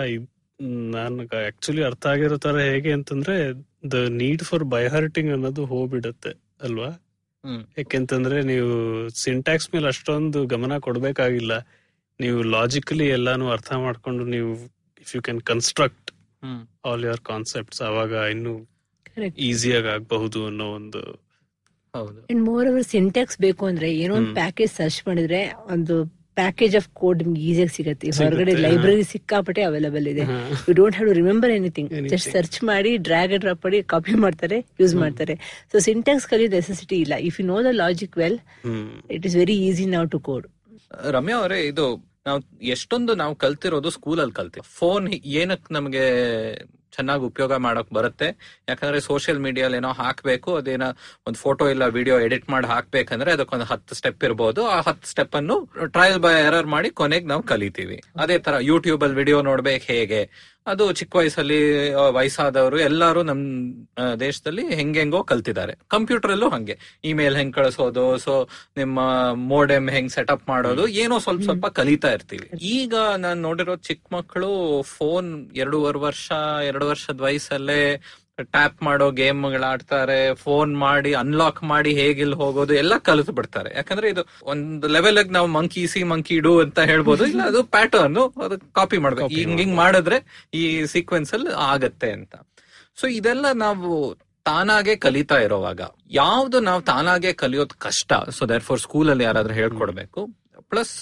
ನನ್ಗೆ ಆಕ್ಚುಲಿ ಅರ್ಥ ಆಗಿರೋ ತರ ಹೇಗೆ ಅಂತಂದ್ರೆ the need for by hearting ಅನ್ನೋದು ಹೋಗ್ಬಿಡತ್ತೆ ಅಲ್ವಾ ಹ್ಮ್. ಯಾಕೆಂತಂದ್ರೆ ನೀವು ಸಿಂಟ್ಯಾಕ್ಸ್ ಮೇಲೆ ಅಷ್ಟೊಂದು ಗಮನ ಕೊಡ್ಬೇಕಾಗಿಲ್ಲ ನೀವು ಲಾಜಿಕಲಿ ಎಲ್ಲಾನು ಅರ್ಥ ಮಾಡ್ಕೊಂಡು ನೀವು if you can construct hmm all your concepts ಅವಾಗ ಇನ್ನು ಕರೆಕ್ಟ್ ಈಸಿಯಾಗಿ ಆಗ್ಬಹುದು ಅನ್ನೋ ಒಂದು ಹೌದು ಅಂಡ್ ಮೋರ್ ಓವರ್ ಸಿಂಟ್ಯಾಕ್ಸ್ ಬೇಕು ಅಂದ್ರೆ ಏನೋ ಒಂದು ಹ್ಮ್. ಪ್ಯಾಕೇಜ್ ಸರ್ಚ್ ಮಾಡಿದ್ರೆ ಒಂದು ಪ್ಯಾಕೇಜ್ ಆಫ್ ಕೋಡ್ ನಿಮ್ಗೆ ಈಸಿಯಾಗಿ ಸಿಗುತ್ತೆ ಸಿಗುತ್ತೆ, ಹೊರಗಡೆ ಹಾ. ಲೈಬ್ರರಿ ಸಿಕ್ಕಾಪಟ್ಟೆ ಅವೈಲೇಬಲ್ ಇದೆ ಹಾ. You don't have to remember anything just Anything. Search ಮಾಡಿ ಡ್ರ್ಯಾಗ್ ಅಂಡ್ ಡ್ರಾಪ್ ಮಾಡಿ ಕಾಪಿ ಮಾಡ್ತಾರೆ ಯೂಸ್ ಮಾಡ್ತಾರೆ ಸೊ ಸಿಂಟ್ಯಾಕ್ಸ್ ಕಲಿಯೋ ನೆಸೆಸಿಟಿ ಇಲ್ಲ if you know the logic well hmm it is very easy ನಾವ್ ಟು ಕೋಡ್ ರಮ್ಯಾ ಅವರೇ ಇದು ನಾವು ಎಷ್ಟೊಂದು ನಾವು ಕಲ್ತಿರೋದು ಸ್ಕೂಲಲ್ಲಿ ಕಲ್ತೀವಿ ಫೋನ್ ಏನಕ್ ನಮಗೆ ಚೆನ್ನಾಗಿ ಉಪಯೋಗ ಮಾಡಕ್ ಬರುತ್ತೆ ಯಾಕಂದ್ರೆ ಸೋಷಿಯಲ್ ಮೀಡಿಯಲ್ಲಿ ಏನೋ ಹಾಕ್ಬೇಕು ಅದೇನೋ ಒಂದು ಫೋಟೋ ಇಲ್ಲ ವಿಡಿಯೋ ಎಡಿಟ್ ಮಾಡಿ ಹಾಕ್ಬೇಕಂದ್ರೆ ಅದಕ್ಕೊಂದು ಹತ್ತು ಸ್ಟೆಪ್ ಇರ್ಬೋದು ಆ ಹತ್ತು ಸ್ಟೆಪ್ ಅನ್ನು ಟ್ರಯಲ್ ಬೈ ಎರರ್ ಮಾಡಿ ಕೊನೆಗೆ ನಾವು ಕಲಿತೀವಿ ಅದೇ ತರ ಯೂಟ್ಯೂಬ್ ಅಲ್ಲಿ ವಿಡಿಯೋ ನೋಡ್ಬೇಕು ಹೇಗೆ ಅದು ಚಿಕ್ಕ ವಯಸ್ಸಲ್ಲಿ ಆ, ವಯಸ್ಸಾದವರು ಎಲ್ಲರೂ ನಮ್ ಆ, ದೇಶದಲ್ಲಿ ಹೆಂಗೆಂಗೋ ಕಲ್ತಿದ್ದಾರೆ ಕಂಪ್ಯೂಟರ್ ಅಲ್ಲೂ ಹಂಗೆ ಇಮೇಲ್ ಹೆಂಗ್ ಕಳಿಸೋದು ಸೊ ನಿಮ್ಮ ಮೋಡೆಮ್ ಹೆಂಗ್ ಸೆಟಪ್ ಮಾಡೋದು ಏನೋ ಸ್ವಲ್ಪ ಸ್ವಲ್ಪ ಕಲಿತಾ ಇರ್ತೀವಿ ಈಗ ನಾನ್ ನೋಡಿರೋ ಚಿಕ್ಕ ಮಕ್ಕಳು ಫೋನ್ ಎರಡೂವರೆ ವರ್ಷ ಎರಡು ವರ್ಷದ ವಯಸ್ಸಲ್ಲೇ ಟ್ಯಾಪ್ ಮಾಡೋ ಗೇಮ್ಗಳು ಆಡ್ತಾರೆ ಫೋನ್ ಮಾಡಿ ಅನ್ಲಾಕ್ ಮಾಡಿ ಹೇಗಿಲ್ ಹೋಗೋದು ಎಲ್ಲ ಕಲಿತು ಬಿಡ್ತಾರೆ ಯಾಕಂದ್ರೆ ಇದು ಒಂದು ಲೆವೆಲ್ ನಾವು ಮಂಕಿ ಸಿ ಮಂಕಿ ಡೂ ಅಂತ ಹೇಳ್ಬೋದು ಇಲ್ಲ ಅದು ಪ್ಯಾಟರ್ನ್ ಅದು ಕಾಪಿ ಮಾಡ್ಬೇಕು Copy ಹಿಂಗ್ ಹಿಂಗ್ ಮಾಡಿದ್ರೆ ಈ ಸೀಕ್ವೆನ್ಸ್ ಅಲ್ಲಿ ಆಗತ್ತೆ ಅಂತ ಸೊ ಇದೆಲ್ಲ ನಾವು ತಾನಾಗೆ ಕಲಿತಾ ಇರೋವಾಗ ಯಾವ್ದು ನಾವು ತಾನಾಗೆ ಕಲಿಯೋದು ಕಷ್ಟ ಸೊ ದೇರ್ ಫಾರ್ ಸ್ಕೂಲ್ ಅಲ್ಲಿ ಯಾರಾದ್ರೂ ಹೇಳ್ಕೊಡ್ಬೇಕು ಪ್ಲಸ್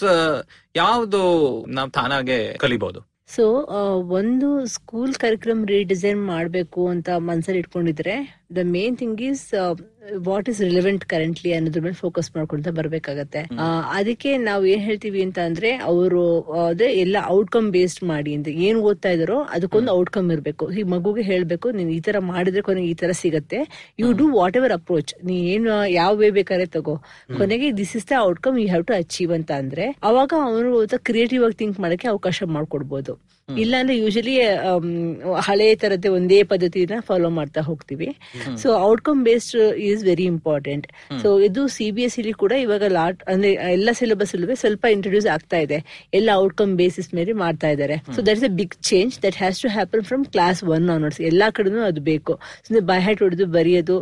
ಯಾವ್ದು ನಾವು ತಾನಾಗೆ ಕಲಿಬಹುದು ಸೊ ಒಂದು ಸ್ಕೂಲ್ ಕರಿಕ್ಯುಲಮ್ ರೀಡಿಸೈನ್ ಮಾಡಬೇಕು ಅಂತ ಮನ್ಸಲ್ಲಿ ಇಟ್ಕೊಂಡಿದ್ರೆ the main thing is what is relevant currently ಅನ್ನೋದ್ರ ಮೇಲೆ ಫೋಕಸ್ ಮಾಡ್ಕೊಂತ ಬರ್ಬೇಕಾಗತ್ತೆ ಆ, ಅದಕ್ಕೆ ನಾವು ಏನ್ ಹೇಳ್ತೀವಿ ಅಂತ ಅಂದ್ರೆ ಅವರು ಅದೇ ಎಲ್ಲ ಔಟ್ಕಮ್ ಬೇಸ್ಡ್ ಮಾಡಿ ಅಂತ ಏನ್ ಓದ್ತಾ ಇದಾರೋ ಅದಕ್ಕೊಂದು ಔಟ್ಕಮ್ ಇರಬೇಕು ಈ ಮಗುಗೆ ಹೇಳ್ಬೇಕು ನೀನ್ ಈ ತರ ಮಾಡಿದ್ರೆ ಕೊನೆಗೆ ಈ ತರ ಸಿಗತ್ತೆ you do whatever approach ನೀ ಏನು ಯಾವ ವೇ ಬೇಕಾದ್ರೆ ತಗೋ ಕೊನೆಗೆ this is the outcome you have to achieve ಅಂತ ಅಂದ್ರೆ ಅವಾಗ ಅವನು ಕ್ರಿಯೇಟಿವ್ ಆಗಿ ಥಿಂಕ್ ಮಾಡಕ್ಕೆ ಅವಕಾಶ ಮಾಡ್ಕೊಡ್ಬೋದು ಇಲ್ಲ ಅಂದ್ರೆ ಯೂಶಲಿ ಹಳೆ ತರದ್ದೇ ಒಂದೇ ಪದ್ಧತಿನ ಫಾಲೋ ಮಾಡ್ತಾ ಹೋಗ್ತೀವಿ so outcome based is very important so ಇದು ಸಿ ಬಿ ಎಸ್ ಇಲ್ಲಿ ಕೂಡ ಇವಾಗ ಲಾಟ್ ಅಂದ್ರೆ ಎಲ್ಲ ಸಿಲೆಬಸ್ ಅಲ್ಲೂ ಸ್ವಲ್ಪ ಇಂಟ್ರೊಡ್ಯೂಸ್ ಆಗ್ತಾ ಇದೆ ಎಲ್ಲ ಔಟ್ಕಮ್ ಬೇಸಿಸ್ ಮೇಲೆ ಮಾಡ್ತಾ ಇದ್ದಾರೆ so that is a big change that has to happen from class one onwards ಎಲ್ಲಾ ಕಡೆನೂ ಅದು ಬೇಕು ಸುಮ್ಮನೆ ಬೈ ಹ್ಯಾಟ್ ಹೊಡೆದು ಬರೆಯೋದು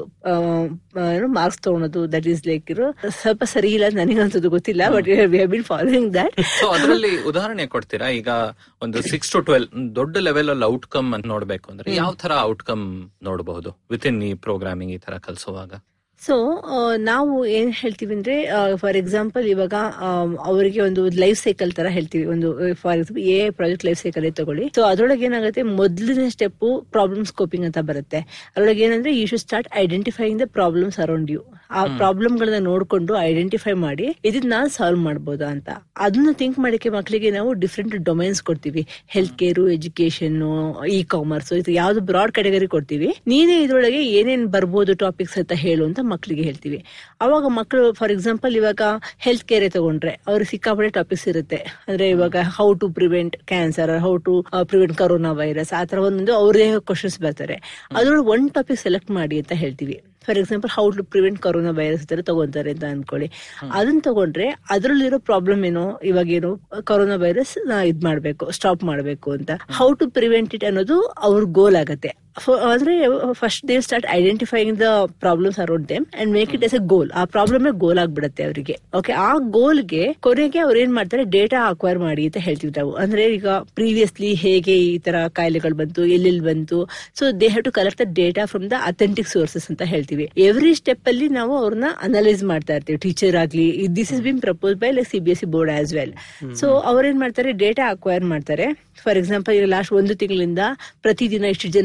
ಮಾರ್ಕ್ಸ್ ತಗೊಳೋದು ದಟ್ ಈಸ್ ಲೈಕ್ ಇರೋ ಸ್ವಲ್ಪ ಸರಿ ಇಲ್ಲ ನನಗಂತದ್ದು ಗೊತ್ತಿಲ್ಲ but we have bin following that so ಅದರಲ್ಲಿ ಉದಾಹರಣೆ ಕೊಡ್ತೀರಾ ಈಗ ಒಂದು ಸಿಕ್ಸ್ ಟು ಟ್ವೆಲ್ ದೊಡ್ಡ ಲೆವೆಲ್ ಅಲ್ಲಿ ಔಟ್ಕಮ್ ಅಂತ ನೋಡ್ಬೇಕು ಅಂದ್ರೆ ಯಾವ ತರ ಔಟ್ಕಮ್ ನೋಡಬಹುದು ವಿತ್ ಇನ್ ಈ ಪ್ರೋಗ್ರಾಮಿಂಗ್ ಈ ತರ ಕಲಿಸುವಾಗ ಸೊ ನಾವು ಏನ್ ಹೇಳ್ತೀವಿ ಅಂದ್ರೆ ಫಾರ್ ಎಕ್ಸಾಂಪಲ್ ಇವಾಗ ಆಮ್, ಅವರಿಗೆ ಒಂದು ಲೈಫ್ ಸೈಕಲ್ ತರ ಹೇಳ್ತೀವಿ ಒಂದು for example a project life cycle ತಗೊಳ್ಳಿ ಸೊ ಅದ್ರೊಳಗೆ ಏನಾಗುತ್ತೆ ಮೊದಲನೇ ಸ್ಟೆಪ್ ಪ್ರಾಬ್ಲಮ್ ಸ್ಕೋಪಿಂಗ್ ಅಂತ ಬರುತ್ತೆ ಅದ್ರೊಳಗೆ ಏನಂದ್ರೆ you should start identifying the problems around you ಆ ಪ್ರಾಬ್ಲಮ್ ಗಳನ್ನ ನೋಡ್ಕೊಂಡು ಐಡೆಂಟಿಫೈ ಮಾಡಿ ಇದನ್ನ ನಾನು ಸಾಲ್ವ್ ಮಾಡ್ಬೋದಾ ಅಂತ ಅದನ್ನ ಥಿಂಕ್ ಮಾಡಕ್ಕೆ ಮಕ್ಕಳಿಗೆ ನಾವು ಡಿಫ್ರೆಂಟ್ ಡೊಮೈನ್ಸ್ ಕೊಡ್ತೀವಿ health care education E commerce ಇದು ಯಾವ್ದು ಬ್ರಾಡ್ ಕ್ಯಾಟಗರಿ ಕೊಡ್ತೀವಿ ನೀನೇ ಇದ್ರೊಳಗೆ ಏನೇನ್ ಬರ್ಬೋದು ಟಾಪಿಕ್ಸ್ ಅಂತ ಹೇಳು ಅಂತ ಮಕ್ಕಳಿಗೆ ಹೇಳ್ತೀವಿ ಅವಾಗ ಮಕ್ಕಳು ಫಾರ್ ಎಕ್ಸಾಂಪಲ್ ಇವಾಗ ಹೆಲ್ತ್ ಕೇರ್ ತಗೊಂಡ್ರೆ ಅವ್ರಿಗೆ ಸಿಕ್ಕಾಪಟ್ಟೆ ಟಾಪಿಕ್ಸ್ ಇರುತ್ತೆ ಅಂದ್ರೆ ಇವಾಗ how to prevent cancer how to prevent corona virus ಆ ತರ ಒಂದೊಂದು ಅವ್ರದೇ ಕ್ವಶನ್ಸ್ ಬರ್ತಾರೆ ಅದ್ರೊಳಗೆ ಒನ್ ಟಾಪಿಕ್ ಸೆಲೆಕ್ಟ್ ಮಾಡಿ ಅಂತ ಹೇಳ್ತೀವಿ for example how to prevent corona virus ತರ ತಗೊಂತಾರೆ ಅಂತ ಅನ್ಕೊಳ್ಳಿ ಅದನ್ನ ತಗೊಂಡ್ರೆ ಅದ್ರಲ್ಲಿರೋ ಪ್ರಾಬ್ಲಮ್ ಏನು ಇವಾಗ ಏನು ಕರೋನಾ ವೈರಸ್ ಇದ್ ಮಾಡ್ಬೇಕು ಸ್ಟಾಪ್ ಮಾಡ್ಬೇಕು ಅಂತ ಹೌ ಟು ಪ್ರಿವೆಂಟ್ ಇಟ್ ಅನ್ನೋದು ಅವ್ರ ಗೋಲ್ ಆಗತ್ತೆ ಫ- ಆದ್ರೆ first they start identifying the problems around them and make it as a goal ಆ ಪ್ರಾಬ್ಲಮ್ ಗೋಲ್ ಆಗ್ಬಿಡುತ್ತೆ ಅವರಿಗೆ ಓಕೆ ಆ ಗೋಲ್ಗೆ ಕೊನೆಗೆ ಅವ್ರು ಏನ್ ಮಾಡ್ತಾರೆ ಡೇಟಾ ಅಕ್ವೈರ್ ಮಾಡಿ ಅಂತ ಹೇಳ್ತೀವಿ ನಾವು ಅಂದ್ರೆ ಈಗ ಪ್ರೀವಿಯಸ್ಲಿ ಹೇಗೆ ಈ ತರ ಕಾಯಿಲೆಗಳು ಬಂತು ಎಲ್ಲೆಲ್ಲಿ ಬಂತು so they have to collect the data from the authentic sources ಅಂತ ಹೇಳ್ತೀವಿ ಎವ್ರಿ ಸ್ಟೆಪ್ ಅಲ್ಲಿ ನಾವು ಅವ್ರನ್ನ ಅನಲೈಸ್ ಮಾಡ್ತಾ ಇರ್ತೀವಿ ಟೀಚರ್ ಆಗ್ಲಿ this is bin propose by like C B S C board as well so ಅವ್ರೇನ್ ಮಾಡ್ತಾರೆ ಡೇಟಾ ಅಕ್ವೈರ್ ಮಾಡ್ತಾರೆ ಫಾರ್ ಎಕ್ಸಾಂಪಲ್ ಈಗ ಲಾಸ್ಟ್ ಒಂದು ತಿಂಗಳಿಂದ ಪ್ರತಿದಿನ ಇಷ್ಟು ಜನಕ್ಕೆ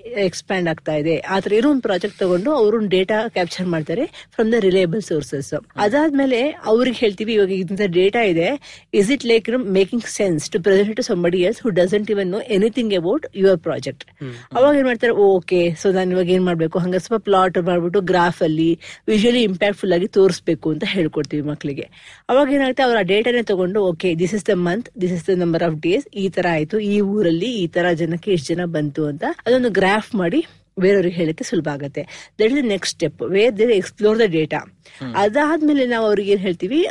ಎಕ್ಸ್ಪ್ಯಾಂಡ್ ಆಗ್ತಾ ಇದೆ ಆತರ ಏನೋ ಒಂದು ಪ್ರಾಜೆಕ್ಟ್ ತಗೊಂಡು ಅವರು ಡೇಟಾ ಕ್ಯಾಪ್ಚರ್ ಮಾಡ್ತಾರೆ ಫ್ರಮ್ ದ ರಿಲಯಬಲ್ ಸೋರ್ಸಸ್ ಅದಾದ್ಮೇಲೆ ಅವ್ರಿಗೆ ಹೇಳ್ತೀವಿ ಇವಾಗ ಇಂಥ ಡೇಟಾ ಇದೆ is it like making sense to present to somebody else who doesn't even know anything about your project ಅವಾಗ ಏನ್ ಮಾಡ್ತಾರೆ ಓಕೆ ಸೊ ನಾನು ಇವಾಗ ಏನ್ ಮಾಡ್ಬೇಕು ಹಂಗ ಸ್ವಲ್ಪ ಪ್ಲಾಟ್ ಮಾಡ್ಬಿಟ್ಟು ಗ್ರಾಫ್ ಅಲ್ಲಿ ವಿಜುವಲಿ ಇಂಪ್ಯಾಕ್ಟ್ಫುಲ್ ಆಗಿ ತೋರಿಸ್ಬೇಕು ಅಂತ ಹೇಳ್ಕೊಡ್ತೀವಿ ಮಕ್ಕಳಿಗೆ ಅವಾಗ ಏನಾಗುತ್ತೆ ಅವ್ರ ಆ ಡೇಟಾನೇ ತಗೊಂಡು okay this is the month this is the number of days ಈ ತರ ಆಯ್ತು ಈ ಊರಲ್ಲಿ ಈ ತರ ಜನಕ್ಕೆ ಎಷ್ಟು ಜನ ಬಂತು ಅಂತ ಅದೊಂದು ಗ್ರಾಫ್ ಮಾಡಿ ಬೇರೆಯವ್ರಿಗೆ ಹೇಳಕ್ಕೆ ಸುಲಭ ಆಗುತ್ತೆ that is next step where they explore the data ಅದಾದ್ಮೇಲೆ ನಾವು ಅವ್ರಿಗೆ ಏನ್ ಹೇಳ್ತೀವಿ